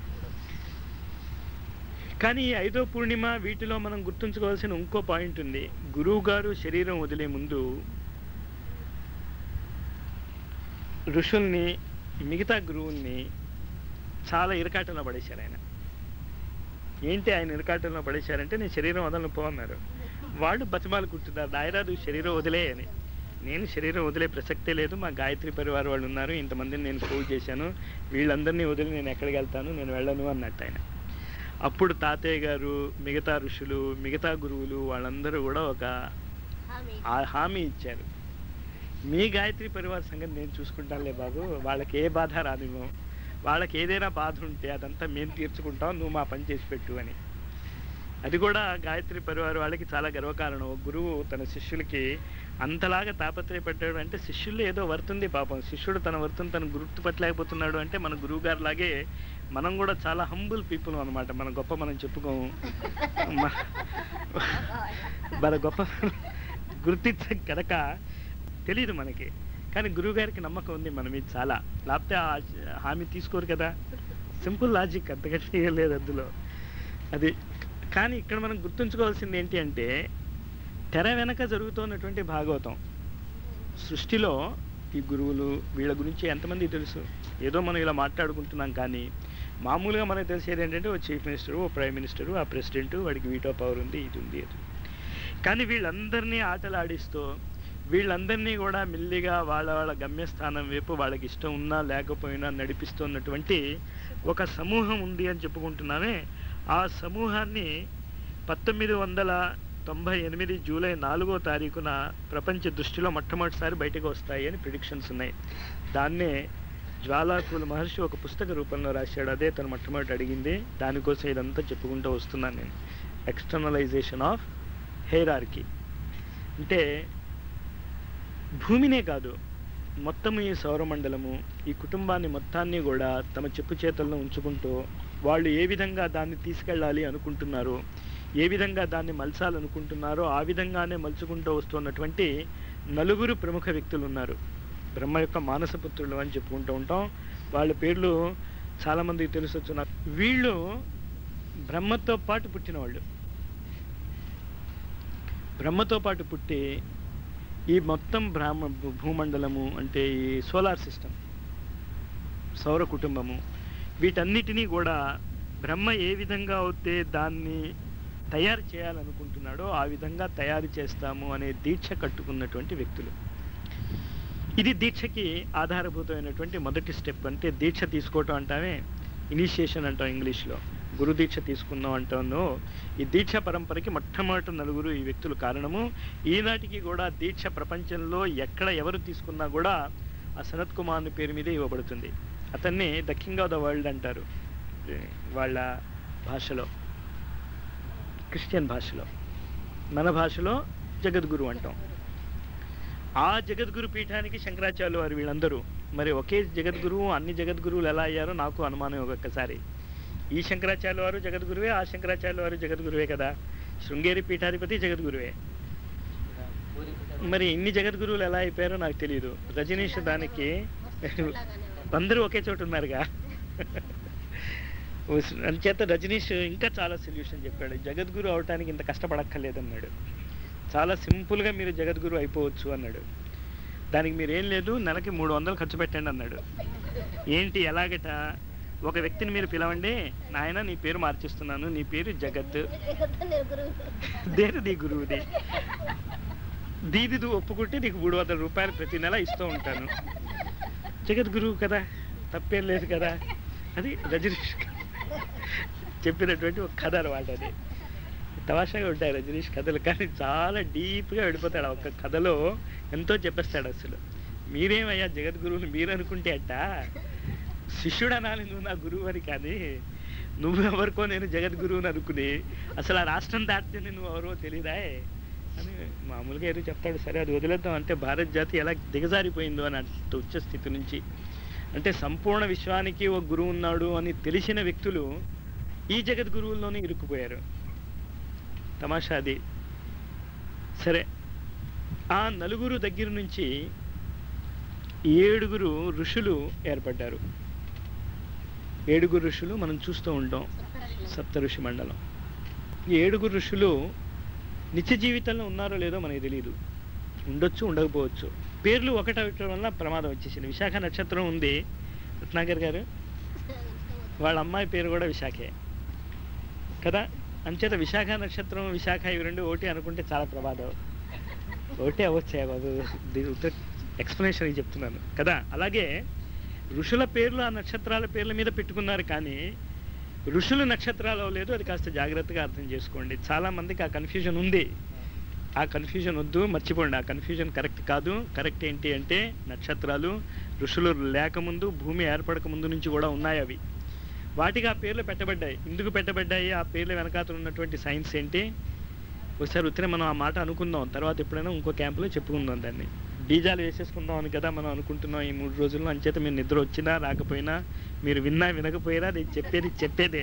కానీ ఈ ఐదో పూర్ణిమ వీటిలో మనం గుర్తుంచుకోవాల్సిన ఇంకో పాయింట్ ఉంది గురువు గారు శరీరం వదిలే ముందు ఋషుల్ని మిగతా గురువుల్ని చాలా ఇరకాటంలో పడేశారు ఆయన ఏంటి ఆయన ఇరకాటంలో పడేశారంటే నేను శరీరం వదలను పో అన్నారు వాళ్ళు బతిమాలు కుట్టున్నారు దాయరాదు శరీరం వదిలే అని నేను శరీరం వదిలే ప్రసక్తే లేదు మా గాయత్రి పరివారం వాళ్ళు ఉన్నారు ఇంతమందిని నేను పూజ చేశాను వీళ్ళందరినీ వదిలి నేను ఎక్కడికి వెళ్తాను నేను వెళ్ళను అన్నట్టు ఆయన అప్పుడు తాతయ్య గారు మిగతా ఋషులు మిగతా గురువులు వాళ్ళందరూ కూడా ఒక హామీ ఆ హామీ ఇచ్చారు మీ గాయత్రి పరివార సంగతి నేను చూసుకుంటానులే బాబు వాళ్ళకి ఏ బాధ రానివ్వం వాళ్ళకి ఏదైనా బాధ ఉంటే అదంతా మేము తీర్చుకుంటాం నువ్వు మా పని చేసి పెట్టు అని అది కూడా గాయత్రి పరివార వాళ్ళకి చాలా గర్వకారణం ఒక గురువు తన శిష్యులకి అంతలాగా తాపత్రయపడ్డాడు అంటే శిష్యుల్లో ఏదో వర్తుంది పాపం శిష్యుడు తన వర్తుని తను గుర్తుపట్టలేకపోతున్నాడు అంటే మన గురువు గారు లాగే మనం కూడా చాలా హంబుల్ పీపుల్ అనమాట మన గొప్ప మనం చెప్పుకోము మ- మన గొప్ప గుర్తించం కనుక తెలియదు మనకి కానీ గురువు గారికి నమ్మకం ఉంది మన మీద చాలా లేకపోతే ఆ హామీ తీసుకోరు కదా సింపుల్ లాజిక్ అంతకంటే ఏం లేదు అందులో అది కానీ ఇక్కడ మనం గుర్తుంచుకోవాల్సింది ఏంటి అంటే తెర వెనక జరుగుతున్నటువంటి భాగవతం సృష్టిలో ఈ గురువులు వీళ్ళ గురించి ఎంతమంది తెలుసు ఏదో మనం ఇలా మాట్లాడుకుంటున్నాం కానీ మామూలుగా మనకు తెలిసేది ఏంటంటే ఓ చీఫ్ మినిస్టరు ఓ ప్రైమ్ మినిస్టరు ఆ ప్రెసిడెంట్ వాడికి వీటో పవర్ ఉంది ఇది ఉంది అది ఉంది. కానీ వీళ్ళందరినీ ఆటలు ఆడిస్తూ వీళ్ళందరినీ కూడా మెల్లిగా వాళ్ళ వాళ్ళ గమ్యస్థానం వైపు వాళ్ళకి ఇష్టం ఉన్నా లేకపోయినా నడిపిస్తున్నటువంటి ఒక సమూహం ఉంది అని చెప్పుకుంటున్నామే ఆ సమూహాన్ని పంతొమ్మిది వందల తొంభై ఎనిమిది జూలై నాలుగో తారీఖున ప్రపంచ దృష్టిలో మొట్టమొదటిసారి బయటకు వస్తాయి అని ప్రిడిక్షన్స్ ఉన్నాయి దాన్నే జ్వాలాకుల మహర్షి ఒక పుస్తక రూపంలో రాశాడు అదే తను మొట్టమొదటి అడిగింది దానికోసం ఇదంతా చెప్పుకుంటూ వస్తున్నాను నేను ఎక్స్టర్నలైజేషన్ ఆఫ్ హెయిరార్కీ అంటే భూమినే కాదు మొత్తం ఈ సౌరమండలము ఈ కుటుంబాన్ని మొత్తాన్ని కూడా తమ చెప్పు చేతుల్లో ఉంచుకుంటూ వాళ్ళు ఏ విధంగా దాన్ని తీసుకెళ్ళాలి అనుకుంటున్నారో ఏ విధంగా దాన్ని మలచాలనుకుంటున్నారో ఆ విధంగానే మలుచుకుంటూ వస్తున్నటువంటి నలుగురు ప్రముఖ వ్యక్తులు ఉన్నారు బ్రహ్మ యొక్క మానసపుత్రులు అని చెప్పుకుంటూ ఉంటాం వాళ్ళ పేర్లు చాలామందికి తెలుసొచ్చు నాకు వీళ్ళు బ్రహ్మతో పాటు పుట్టిన వాళ్ళు బ్రహ్మతో పాటు పుట్టి ఈ మొత్తం బ్రాహ్మ భూ- భూమండలము అంటే ఈ సోలార్ సిస్టమ్ సౌర కుటుంబము వీటన్నిటినీ కూడా బ్రహ్మ ఏ విధంగా అయితే దాన్ని తయారు చేయాలనుకుంటున్నాడో ఆ విధంగా తయారు చేస్తాము అనే దీక్ష కట్టుకున్నటువంటి వ్యక్తులు ఇది దీక్షకి ఆధారభూతమైనటువంటి మొదటి స్టెప్ అంటే దీక్ష తీసుకోవటం అంటామే ఇనిషియేషన్ అంటాం ఇంగ్లీష్లో గురు దీక్ష తీసుకుందాం అంటాను ఈ దీక్ష పరంపరకి మొట్టమొదటి నలుగురు ఈ వ్యక్తులు కారణము ఈనాటికి కూడా దీక్ష ప్రపంచంలో ఎక్కడ ఎవరు తీసుకున్నా కూడా ఆ సనత్ కుమార్ పేరు మీదే ఇవ్వబడుతుంది అతన్ని the king of the world అంటారు ఏ, వాళ్ళ భాషలో క్రిస్టియన్ భాషలో మన భాషలో జగద్గురు అంటాం ఆ జగద్గురు పీఠానికి శంకరాచార్యులు వారు వీళ్ళందరూ మరి ఒకే జగద్గురువు అన్ని జగద్గురువులు ఎలా అయ్యారో నాకు అనుమానం ఒక్కొక్కసారి ఈ శంకరాచార్యుల వారు జగద్గురువే ఆ శంకరాచార్యుల వారు జగద్గురువే కదా శృంగేరి పీఠాధిపతి జగద్గురువే మరి ఇన్ని జగద్గురువులు ఎలా అయిపోయారో నాకు తెలియదు రజనీష్ దానికి అందరూ ఒకే చోట ఉన్నారుగా అంచేత రజనీష్ ఇంకా చాలా సొల్యూషన్ చెప్పాడు జగద్గురు అవటానికి ఇంత కష్టపడక్కర్లేదన్నాడు చాలా సింపుల్గా మీరు జగద్గురు అయిపోవచ్చు అన్నాడు దానికి మీరు ఏం లేదు నెలకి మూడు వందలు ఖర్చు పెట్టండి అన్నాడు ఏంటి ఎలాగట ఒక వ్యక్తిని మీరు పిలవండి నాయన నీ పేరు మార్చిస్తున్నాను నీ పేరు జగత్ దేని నీ గురువుది దీదిది ఒప్పుకుంటే నీకు మూడు వందల రూపాయలు ప్రతి నెల ఇస్తూ ఉంటాను జగద్గురువు కదా తప్పేం లేదు కదా అది రజనీష్ చెప్పినటువంటి ఒక కథ అనమాట అది తమాషాగా ఉంటాయి రజనీష్ కథలు కానీ చాలా డీప్గా వెళ్ళిపోతాడు ఆ ఒక్క కథలో ఎంతో చెప్పేస్తాడు అసలు మీరేమయ్యా జగద్గురువుని మీరు అనుకుంటే అట్ట శిష్యుడు అనాలి నువ్వు నా గురువు అని కానీ నువ్వు ఎవరికో నేను జగద్గురువుని అనుకుని అసలు ఆ రాష్ట్రం దాటితే నువ్వు ఎవరో తెలియదా అని మామూలుగా ఏదో చెప్తాడు సరే అది వదిలేద్దాం అంటే భారత్ జాతి ఎలా దిగజారిపోయిందో అని అంత ఉచ్చ స్థితి నుంచి అంటే సంపూర్ణ విశ్వానికి ఒక గురువు ఉన్నాడు అని తెలిసిన వ్యక్తులు ఈ జగద్గురువుల్లోనే ఇరుక్కుపోయారు తమాషా అది సరే ఆ నలుగురు దగ్గర నుంచి ఏడుగురు ఋషులు ఏర్పడ్డారు ఏడుగురు ఋషులు మనం చూస్తూ ఉంటాం సప్త ఋషి మండలం ఈ ఏడుగురు ఋషులు నిత్య జీవితంలో ఉన్నారో లేదో మనకి తెలియదు ఉండొచ్చు ఉండకపోవచ్చు పేర్లు ఒకటి అవటం వల్ల ప్రమాదం వచ్చేసింది విశాఖ నక్షత్రం ఉంది రత్నాకర్ గారు వాళ్ళ అమ్మాయి పేరు కూడా విశాఖే కదా అంచేత విశాఖ నక్షత్రం విశాఖ ఇవి రెండు ఒకటి అనుకుంటే చాలా ప్రమాదం ఒకటే అవ్వచ్చాయి బాబు దీని ఉత్తర ఎక్స్ప్లెనేషన్ చెప్తున్నాను కదా అలాగే ఋషుల పేర్లు ఆ నక్షత్రాల పేర్ల మీద పెట్టుకున్నారు కానీ ఋషుల నక్షత్రాలు లేదు అది కాస్త జాగ్రత్తగా అర్థం చేసుకోండి చాలా మందికి ఆ కన్ఫ్యూజన్ ఉంది ఆ కన్ఫ్యూజన్ వద్దు మర్చిపోండి ఆ కన్ఫ్యూజన్ కరెక్ట్ కాదు కరెక్ట్ ఏంటి అంటే నక్షత్రాలు ఋషులు లేకముందు భూమి ఏర్పడక ముందు నుంచి కూడా ఉన్నాయి అవి వాటికి ఆ పేర్లు పెట్టబడ్డాయి ఎందుకు పెట్టబడ్డాయి ఆ పేర్ల వెనకాతలు ఉన్నటువంటి సైన్స్ ఏంటి ఒకసారి ఉత్తరే మనం ఆ మాట అనుకుందాం తర్వాత ఎప్పుడైనా ఇంకో క్యాంపులో చెప్పుకుందాం దాన్ని బీజాలు వేసేసుకుందాం అని కదా మనం అనుకుంటున్నాం ఈ మూడు రోజుల్లో అంచేత మీరు నిద్ర వచ్చినా రాకపోయినా మీరు విన్నా వినకపోయినా నేను చెప్పేది చెప్పేదే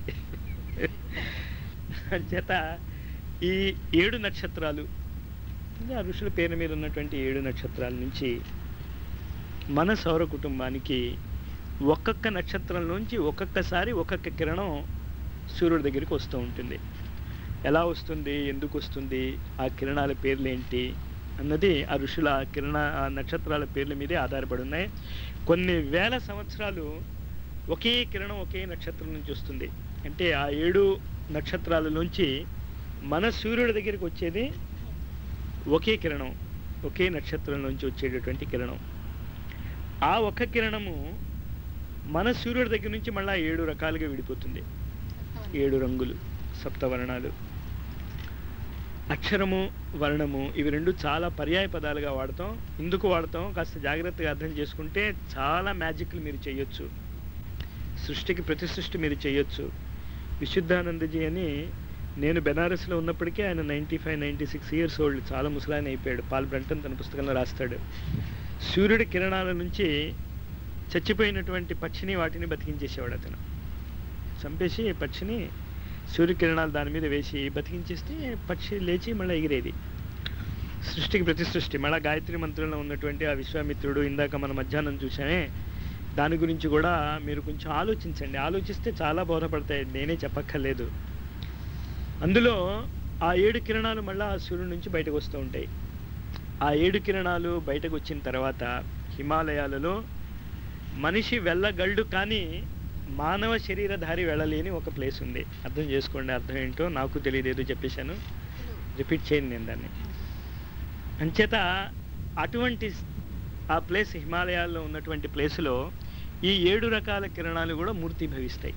అంచేత ఈ ఏడు నక్షత్రాలు ఇది ఆ ఋషుల పేరు మీద ఉన్నటువంటి ఏడు నక్షత్రాల నుంచి మన సౌర కుటుంబానికి ఒక్కొక్క నక్షత్రం నుంచి ఒక్కొక్కసారి ఒక్కొక్క కిరణం సూర్యుడి దగ్గరికి వస్తూ ఉంటుంది ఎలా వస్తుంది ఎందుకు వస్తుంది ఆ కిరణాల పేర్లు ఏంటి అన్నది ఆ ఋషుల ఆ కిరణ ఆ నక్షత్రాల పేర్ల మీదే ఆధారపడి ఉన్నాయి కొన్ని వేల సంవత్సరాలు ఒకే కిరణం ఒకే నక్షత్రం నుంచి వస్తుంది అంటే ఆ ఏడు నక్షత్రాల నుంచి మన సూర్యుడి దగ్గరికి వచ్చేది ఒకే కిరణం ఒకే నక్షత్రం నుంచి వచ్చేటటువంటి కిరణం ఆ ఒక్క కిరణము మన సూర్యుడి దగ్గర నుంచి మళ్ళీ ఏడు రకాలుగా విడిపోతుంది ఏడు రంగులు సప్తవర్ణాలు అక్షరము వర్ణము ఇవి రెండు చాలా పర్యాయ పదాలుగా వాడతాం ఎందుకు వాడతాం కాస్త జాగ్రత్తగా అర్థం చేసుకుంటే చాలా మ్యాజిక్లు మీరు చేయొచ్చు సృష్టికి ప్రతి సృష్టి మీరు చేయొచ్చు విశుద్ధానందజీ అని నేను బెనారస్లో ఉన్నప్పటికీ ఆయన ninety five ninety six years old చాలా ముసలాయన అయిపోయాడు పాల్ బ్రంటన్ తన పుస్తకంలో రాస్తాడు సూర్యుడి కిరణాల నుంచి చచ్చిపోయినటువంటి పక్షిని వాటిని బతికించేసేవాడు అతను చంపేసి పక్షిని సూర్యకిరణాలు దాని మీద వేసి బతికించేస్తే పక్షి లేచి మళ్ళీ ఎగిరేది సృష్టికి ప్రతి సృష్టి మళ్ళీ గాయత్రి మంత్రంలో ఉన్నటువంటి ఆ విశ్వామిత్రుడు ఇందాక మన మధ్యాహ్నం చూసామే దాని గురించి కూడా మీరు కొంచెం ఆలోచించండి ఆలోచిస్తే చాలా బోధపడతాయి నేనే చెప్పక్కర్లేదు అందులో ఆ ఏడు కిరణాలు మళ్ళీ ఆ సూర్యుడి నుంచి బయటకు వస్తూ ఉంటాయి ఆ ఏడు కిరణాలు బయటకు వచ్చిన తర్వాత హిమాలయాలలో మనిషి వెళ్ళగలడు కానీ మానవ శరీరధారి వెళ్ళలేని ఒక ప్లేస్ ఉంది అర్థం చేసుకోండి అర్థం ఏంటో నాకు తెలియదు ఏదో చెప్పేశాను రిపీట్ చేయండి నేను దాన్ని అంచేత అటువంటి స్- ఆ ప్లేస్ హిమాలయాల్లో ఉన్నటువంటి ప్లేస్లో ఈ ఏడు రకాల కిరణాలు కూడా మూర్తిభవిస్తాయి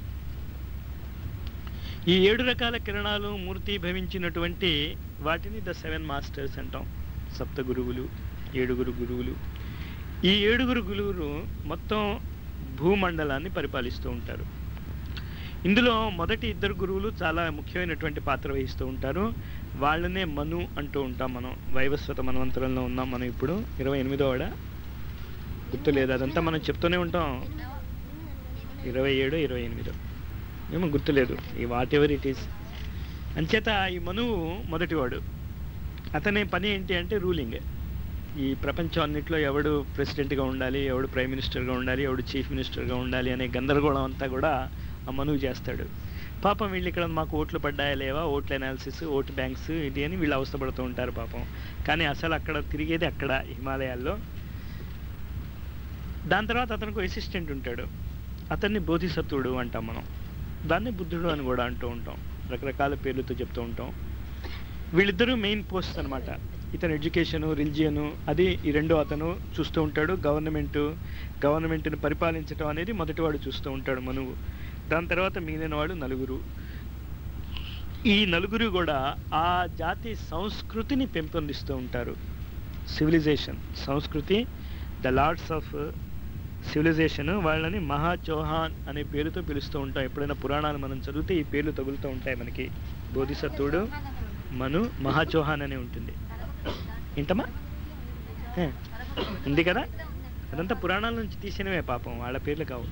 ఈ ఏడు రకాల కిరణాలు మూర్తిభవించినటువంటి వాటిని ద సెవెన్ మాస్టర్స్ అంటాం సప్త గురువులు ఏడుగురు గురువులు ఈ ఏడుగురు గురువులు మొత్తం భూమండలాన్ని పరిపాలిస్తూ ఉంటారు ఇందులో మొదటి ఇద్దరు గురువులు చాలా ముఖ్యమైనటువంటి పాత్ర వహిస్తూ ఉంటారు వాళ్ళనే మను అంటూ ఉంటాం మనం వైవస్వత మనవంతరంలో ఉన్నాం మనం ఇప్పుడు ఇరవై ఎనిమిదోవాడ గుర్తులేదు అదంతా మనం చెప్తూనే ఉంటాం ఇరవై ఏడు ఇరవై ఎనిమిదో ఏమో గుర్తులేదు ఈ వాట్ ఎవర్ ఇట్ ఈస్ అంచేత ఈ మనువు మొదటివాడు అతని పని ఏంటి అంటే రూలింగ్ ఈ ప్రపంచం అన్నిట్లో ఎవడు ప్రెసిడెంట్గా ఉండాలి ఎవడు ప్రైమ్ మినిస్టర్గా ఉండాలి ఎవడు చీఫ్ మినిస్టర్గా ఉండాలి అనే గందరగోళం అంతా కూడా ఆ మనువు చేస్తాడు పాపం వీళ్ళు ఇక్కడ మాకు ఓట్లు పడ్డాయా లేవా ఓట్ల అనాలిసిస్ ఓటు బ్యాంక్స్ ఇది అని వీళ్ళు అవస్థపడుతూ ఉంటారు పాపం కానీ అసలు అక్కడ తిరిగేది అక్కడ హిమాలయాల్లో దాని తర్వాత అతనికి అసిస్టెంట్ ఉంటాడు అతన్ని బోధిసత్వుడు అంటాం మనం దాన్ని బుద్ధుడు అని కూడా అంటూ ఉంటాం రకరకాల పేర్లతో చెప్తూ ఉంటాం వీళ్ళిద్దరూ మెయిన్ పోస్ట్ అన్నమాట ఇతను ఎడ్యుకేషను రిలిజియను అది ఈ రెండో అతను చూస్తూ ఉంటాడు గవర్నమెంట్ గవర్నమెంట్ని పరిపాలించడం అనేది మొదటివాడు చూస్తూ ఉంటాడు మనువు దాని తర్వాత మిగిలిన వాడు నలుగురు ఈ నలుగురు కూడా ఆ జాతి సంస్కృతిని పెంపొందిస్తూ ఉంటారు సివిలైజేషన్ సంస్కృతి ద లార్డ్స్ ఆఫ్ సివిలైజేషన్ వాళ్ళని మహా చౌహాన్ అనే పేరుతో పిలుస్తూ ఉంటాం ఎప్పుడైనా పురాణాలు మనం చదివితే ఈ పేర్లు తగులుతూ ఉంటాయి మనకి బోధిసత్వుడు మను మహా చౌహాన్ అని ఉంటుంది ఏంటమ్మా హే, ఉంది కదా అదంతా పురాణాల నుంచి తీసినవే పాపం వాళ్ళ పేర్లు కావు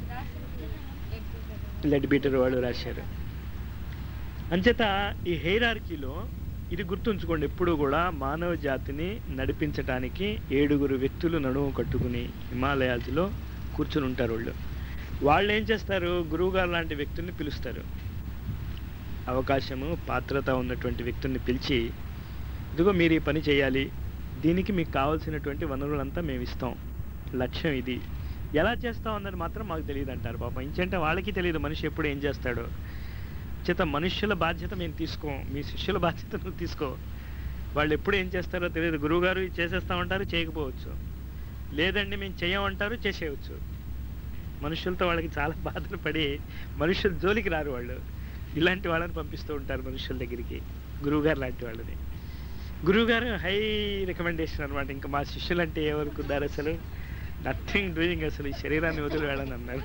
లెడ్ బీటర్ వాళ్ళు రాశారు అంచేత ఈ హెయిరార్కీలో ఇది గుర్తుంచుకోండి ఎప్పుడు కూడా మానవ జాతిని నడిపించటానికి ఏడుగురు వ్యక్తులు నడుము కట్టుకుని హిమాలయాల్లో కూర్చుని ఉంటారు వాళ్ళు వాళ్ళు ఏం చేస్తారు గురువుగారు లాంటి వ్యక్తుల్ని పిలుస్తారు అవకాశము పాత్రత ఉన్నటువంటి వ్యక్తుల్ని పిలిచి ఇదిగో మీరు ఈ పని చేయాలి దీనికి మీకు కావాల్సినటువంటి వనరులంతా మేము ఇస్తాం లక్ష్యం ఇది ఎలా చేస్తాం అన్నది మాత్రం మాకు తెలియదు అంటారు పాపం ఇంకంటే వాళ్ళకి తెలియదు మనిషి ఎప్పుడు ఏం చేస్తాడో చేత మనుష్యుల బాధ్యత మేము తీసుకోం మీ శిష్యుల బాధ్యత నువ్వు తీసుకో వాళ్ళు ఎప్పుడు ఏం చేస్తారో తెలియదు గురువుగారు ఇది చేసేస్తామంటారు చేయకపోవచ్చు లేదండి మేము చేయమంటారు చేసేయవచ్చు మనుషులతో వాళ్ళకి చాలా బాధలు పడి మనుషుల జోలికి రారు వాళ్ళు ఇలాంటి వాళ్ళని పంపిస్తూ ఉంటారు మనుషుల దగ్గరికి గురువుగారు లాంటి వాళ్ళని గురువుగారు హై రికమెండేషన్ అనమాట ఇంకా మా శిష్యులు అంటే ఎవరుకున్నారు అసలు నథింగ్ డూయింగ్ అసలు ఈ శరీరాన్ని వదిలి వెళ్ళని అన్నారు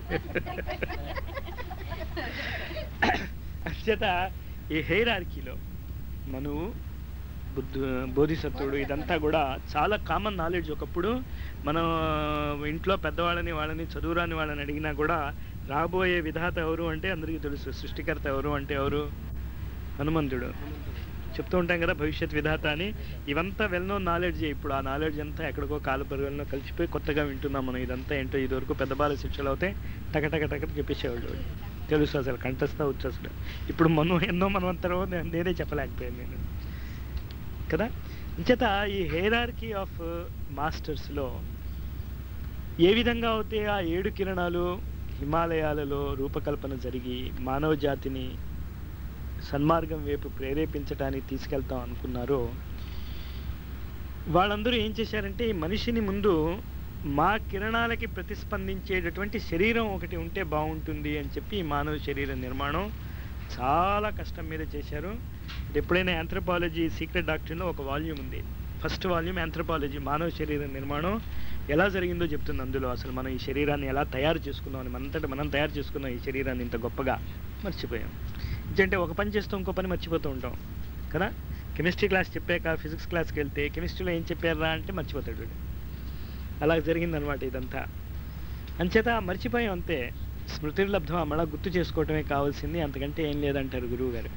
అంచేత ఈ హెయిర్ ఆర్కీలో మనువు బుద్ధు బోధిసత్వుడు ఇదంతా కూడా చాలా కామన్ నాలెడ్జ్ ఒకప్పుడు మనం ఇంట్లో పెద్దవాళ్ళని వాళ్ళని చదువురాని వాళ్ళని అడిగినా కూడా రాబోయే విధాత ఎవరు అంటే అందరికీ తెలుసు సృష్టికర్త ఎవరు అంటే ఎవరు హనుమంతుడు చెప్తూ ఉంటాం కదా భవిష్యత్ విధాత అని ఇవంతా వెల్ నోన్ నాలెడ్జ్ ఇప్పుడు ఆ నాలెడ్జ్ అంతా ఎక్కడికో కాలపరుగల్లో కలిసిపోయి కొత్తగా వింటున్నాం మనం ఇదంతా ఏంటో ఇదివరకు పెద్ద బాల శిక్షలు అవుతే టక టక టక చెప్పేసేవాళ్ళు తెలుసు అసలు కంఠస్థ వచ్చు అసలు ఇప్పుడు మనం ఎన్నో మనమంతరో నే- నేనే చెప్పలేకపోయాను నేను కదా అంచేత ఈ హెయిరార్కీ ఆఫ్ మాస్టర్స్లో ఏ విధంగా అయితే ఆ ఏడు కిరణాలు హిమాలయాలలో రూపకల్పన జరిగి మానవ జాతిని సన్మార్గం వైపు ప్రేరేపించడానికి తీసుకెళ్తాం అనుకున్నారో వాళ్ళందరూ ఏం చేశారంటే ఈ మనిషిని ముందు మా కిరణాలకి ప్రతిస్పందించేటటువంటి శరీరం ఒకటి ఉంటే బాగుంటుంది అని చెప్పి ఈ మానవ శరీర నిర్మాణం చాలా కష్టం మీద చేశారు ఎప్పుడైనా ఆంథ్రపాలజీ సీక్రెట్ డాక్టర్లో ఒక వాల్యూమ్ ఉంది ఫస్ట్ వాల్యూమ్ ఆంథ్రపాలజీ మానవ శరీర నిర్మాణం ఎలా జరిగిందో చెప్తుంది అందులో అసలు మనం ఈ శరీరాన్ని ఎలా తయారు చేసుకున్నాం అని మనంతట మనం తయారు చేసుకున్నాం ఈ శరీరాన్ని ఇంత గొప్పగా మర్చిపోయాం అంటే ఒక పని చేస్తూ ఇంకో పని మర్చిపోతూ ఉంటాం కదా కెమిస్ట్రీ క్లాస్ చెప్పాక ఫిజిక్స్ క్లాస్కి వెళ్తే కెమిస్ట్రీలో ఏం చెప్పారా అంటే మర్చిపోతాడు వీడు అలా జరిగిందనమాట ఇదంతా అంచేత మర్చిపోయాం అంతే స్మృతిర్లబ్ధం మళ్ళీ గుర్తు చేసుకోవటమే కావాల్సింది అంతకంటే ఏం లేదంటారు గురువు గారు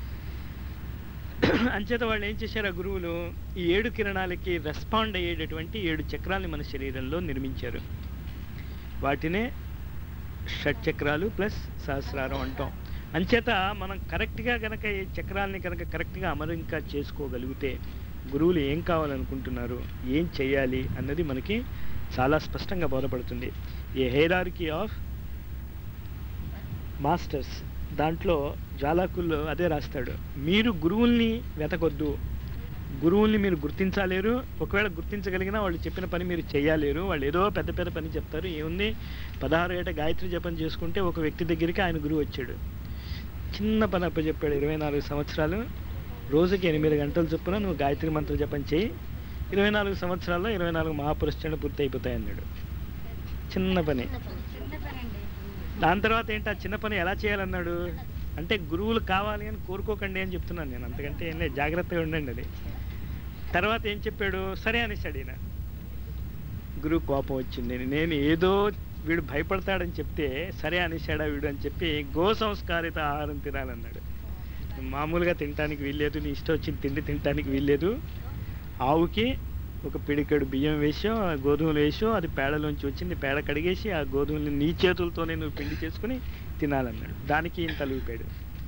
అంచేత వాళ్ళు ఏం చేశారు ఆ గురువులు ఈ ఏడు కిరణాలకి రెస్పాండ్ అయ్యేటటువంటి ఏడు చక్రాల్ని మన శరీరంలో నిర్మించారు వాటినే షట్ చక్రాలు ప్లస్ సహస్రారం అంటాం అంచేత మనం కరెక్ట్గా కనుక ఈ చక్రాల్ని కనుక కరెక్ట్గా అమరింకా చేసుకోగలిగితే గురువులు ఏం కావాలనుకుంటున్నారు ఏం చేయాలి అన్నది మనకి చాలా స్పష్టంగా బోధపడుతుంది ఈ హెయిరార్కీ ఆఫ్ మాస్టర్స్ దాంట్లో జ్వాలాకుల్లో అదే రాస్తాడు మీరు గురువుల్ని వెతకొద్దు గురువుల్ని మీరు గుర్తించలేరు ఒకవేళ గుర్తించగలిగినా వాళ్ళు చెప్పిన పని మీరు చేయలేరు వాళ్ళు ఏదో పెద్ద పెద్ద పని చెప్తారు ఏముంది పదహారు ఏట గాయత్రి జపం చేసుకుంటే ఒక వ్యక్తి దగ్గరికి ఆయన గురువు వచ్చాడు చిన్న పని అప్పచెప్పాడు ఇరవై నాలుగు సంవత్సరాలు రోజుకి ఎనిమిది గంటల చొప్పున నువ్వు గాయత్రి మంత్ర జపం చేయి ఇరవై నాలుగు సంవత్సరాల్లో ఇరవై నాలుగు మహాపురుషాలు పూర్తి అయిపోతాయి అన్నాడు చిన్న పని చిన్న పని అండి దాని తర్వాత ఏంటి ఆ చిన్న పని ఎలా చేయాలన్నాడు అంటే గురువులు కావాలి అని కోరుకోకండి అని చెప్తున్నాను నేను అంతకంటే ఏం లేదు జాగ్రత్తగా ఉండండి అది తర్వాత ఏం చెప్పాడు సరే అనేసాడు ఈయన గురువు కోపం వచ్చింది నేను ఏదో వీడు భయపడతాడని చెప్తే సరే అనేసాడా వీడు అని చెప్పి గో సంస్కారిత ఆహారం తినాలన్నాడు మామూలుగా తినటానికి వీల్లేదు నీ ఇష్టం వచ్చిన తిండి తినటానికి వీల్లేదు ఆవుకి ఒక పిడికెడు బియ్యం వేసాం ఆ గోధుమలు వేసాం అది పేడలోంచి వచ్చింది పేడ కడిగేసి ఆ గోధుమల్ని నీ చేతులతోనే నువ్వు పిండి చేసుకుని తినాలన్నాడు దానికి ఈయన తలుపాడు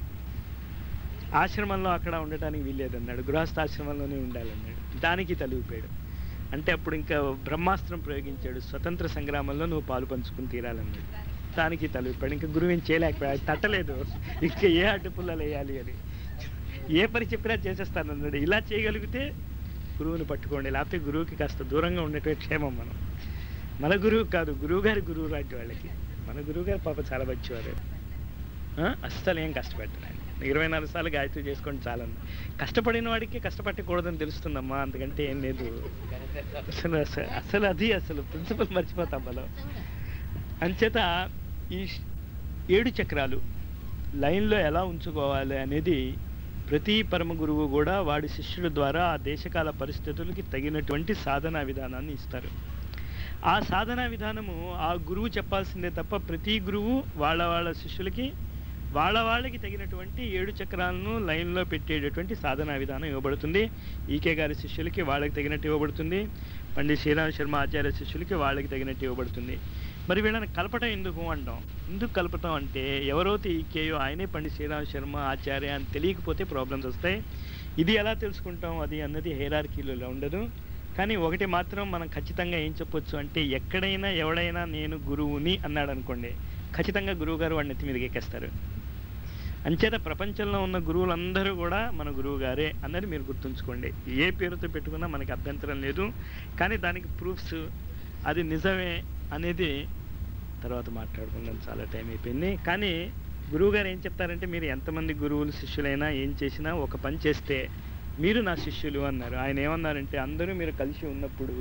ఆశ్రమంలో అక్కడ ఉండటానికి వీల్లేదన్నాడు గృహస్థాశ్రమంలోనే ఉండాలన్నాడు దానికి తలుపాడు అంటే అప్పుడు ఇంకా బ్రహ్మాస్త్రం ప్రయోగించాడు స్వతంత్ర సంగ్రామంలో నువ్వు పాలు పంచుకుని తీరాలన్నాడు దానికి తలుపాడు ఇంకా గురువు ఏం చేయలేకపోయాడు తట్టలేదు ఇంకా ఏ అడ్డుపుల్లలు వేయాలి అని ఏ పని చెప్పినా చేసేస్తానన్నాడు ఇలా చేయగలిగితే గురువుని పట్టుకోండి లేకపోతే గురువుకి కాస్త దూరంగా ఉండేటువంటి క్షేమం మనం మన గురువు కాదు గురువు గారి గురువు లాంటి వాళ్ళకి మన గురువు గారు పాప చాలా మంచివారు ఆ? అస్సలు ఏం కష్టపెట్టను ఆయన ఇరవై నాలుగు సార్లు గాయత్రి చేసుకోండి చాలన్న కష్టపడిన వాడికి కష్టపట్టకూడదని తెలుస్తుందమ్మా అంతకంటే ఏం లేదు అసలు అసలు అసలు అది అసలు ప్రిన్సిపల్ మర్చిపోతాం మనం అంచేత ఈ ష్- ఏడు చక్రాలు లైన్లో ఎలా ఉంచుకోవాలి అనేది ప్రతి పరమ గురువు కూడా వాడి శిష్యుల ద్వారా ఆ దేశకాల పరిస్థితులకి తగినటువంటి సాధనా విధానాన్ని ఇస్తారు ఆ సాధనా విధానము ఆ గురువు చెప్పాల్సిందే తప్ప ప్రతి గురువు వాళ్ళ వాళ్ళ శిష్యులకి వాళ్ళ వాళ్ళకి తగినటువంటి ఏడు చక్రాలను లైన్లో పెట్టేటటువంటి సాధనా విధానం ఇవ్వబడుతుంది ఈకే గారి శిష్యులకి వాళ్ళకి తగినట్టు ఇవ్వబడుతుంది పండిత్ శ్రీరామ్ శర్మ ఆచార్య శిష్యులకి వాళ్ళకి తగినట్టు ఇవ్వబడుతుంది మరి వీళ్ళని కలపటం ఎందుకు అంటాం ఎందుకు కలపటం అంటే ఎవరైతే ఈకేయో ఆయనే పండిత్ శ్రీరామ్ శర్మ ఆచార్య అని తెలియకపోతే ప్రాబ్లమ్స్ వస్తాయి ఇది ఎలా తెలుసుకుంటాం అది అన్నది హెయిరార్కీలో ఉండదు కానీ ఒకటి మాత్రం మనం ఖచ్చితంగా ఏం చెప్పొచ్చు అంటే ఎక్కడైనా ఎవడైనా నేను గురువుని అన్నాడు అనుకోండి ఖచ్చితంగా గురువు గారు వాడిని ఎత్తి మీదకి ఎక్కేస్తారు అంచేత ప్రపంచంలో ఉన్న గురువులందరూ కూడా మన గురువు గారే అన్నది మీరు గుర్తుంచుకోండి ఏ పేరుతో పెట్టుకున్నా మనకి అభ్యంతరం లేదు కానీ దానికి ప్రూఫ్స్ అది నిజమే అనేది తర్వాత మాట్లాడుకుందాం చాలా టైం అయిపోయింది కానీ గురువు గారు ఏం చెప్తారంటే మీరు ఎంతమంది గురువులు శిష్యులైనా ఏం చేసినా ఒక పని చేస్తే మీరు నా శిష్యులు అన్నారు ఆయన ఏమన్నారంటే అందరూ మీరు కలిసి ఉన్నప్పుడు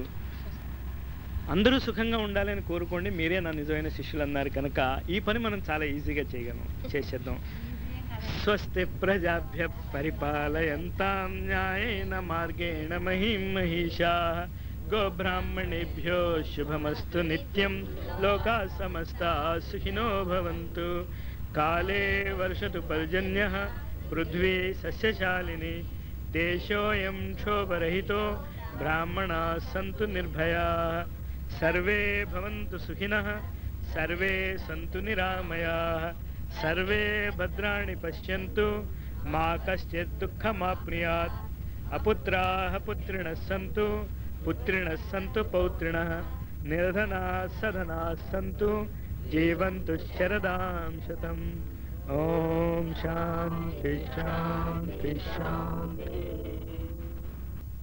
అందరూ సుఖంగా ఉండాలని కోరుకోండి మీరే నా నిజమైన శిష్యులు అన్నారు కనుక ఈ పని మనం చాలా ఈజీగా చేయగలం చేసేద్దాం స్వస్తి ప్రజాభ్య పరిపాలయంతాం న్యాయేన మార్గేణ మహిం మహిషా గోబ్రాహ్మణేభ్యో శుభమస్తు నిత్యం లోకా సమస్తా సుఖినో భవంతు కాలే వర్షతు పర్జన్య పృథ్వీ సస్యశాలిని దేశోయం క్షోభరహితో బ్రాహ్మణా సంతు నిర్భయా సర్వే భవంతు సుఖినః సర్వే సంతు నిరామయాః సర్వే భద్రాణి పశ్యంతు మా కశ్చిత్ దుఃఖమాప్నుయాత్ అపుత్రాः పుత్రిణः సంతు పుత్రిణः సంతు పౌత్రిణः నిర్ధనాः సధనాः సంతు జీవంతు శరదాం శతం ఓం శాంతి శాంతి శాంతి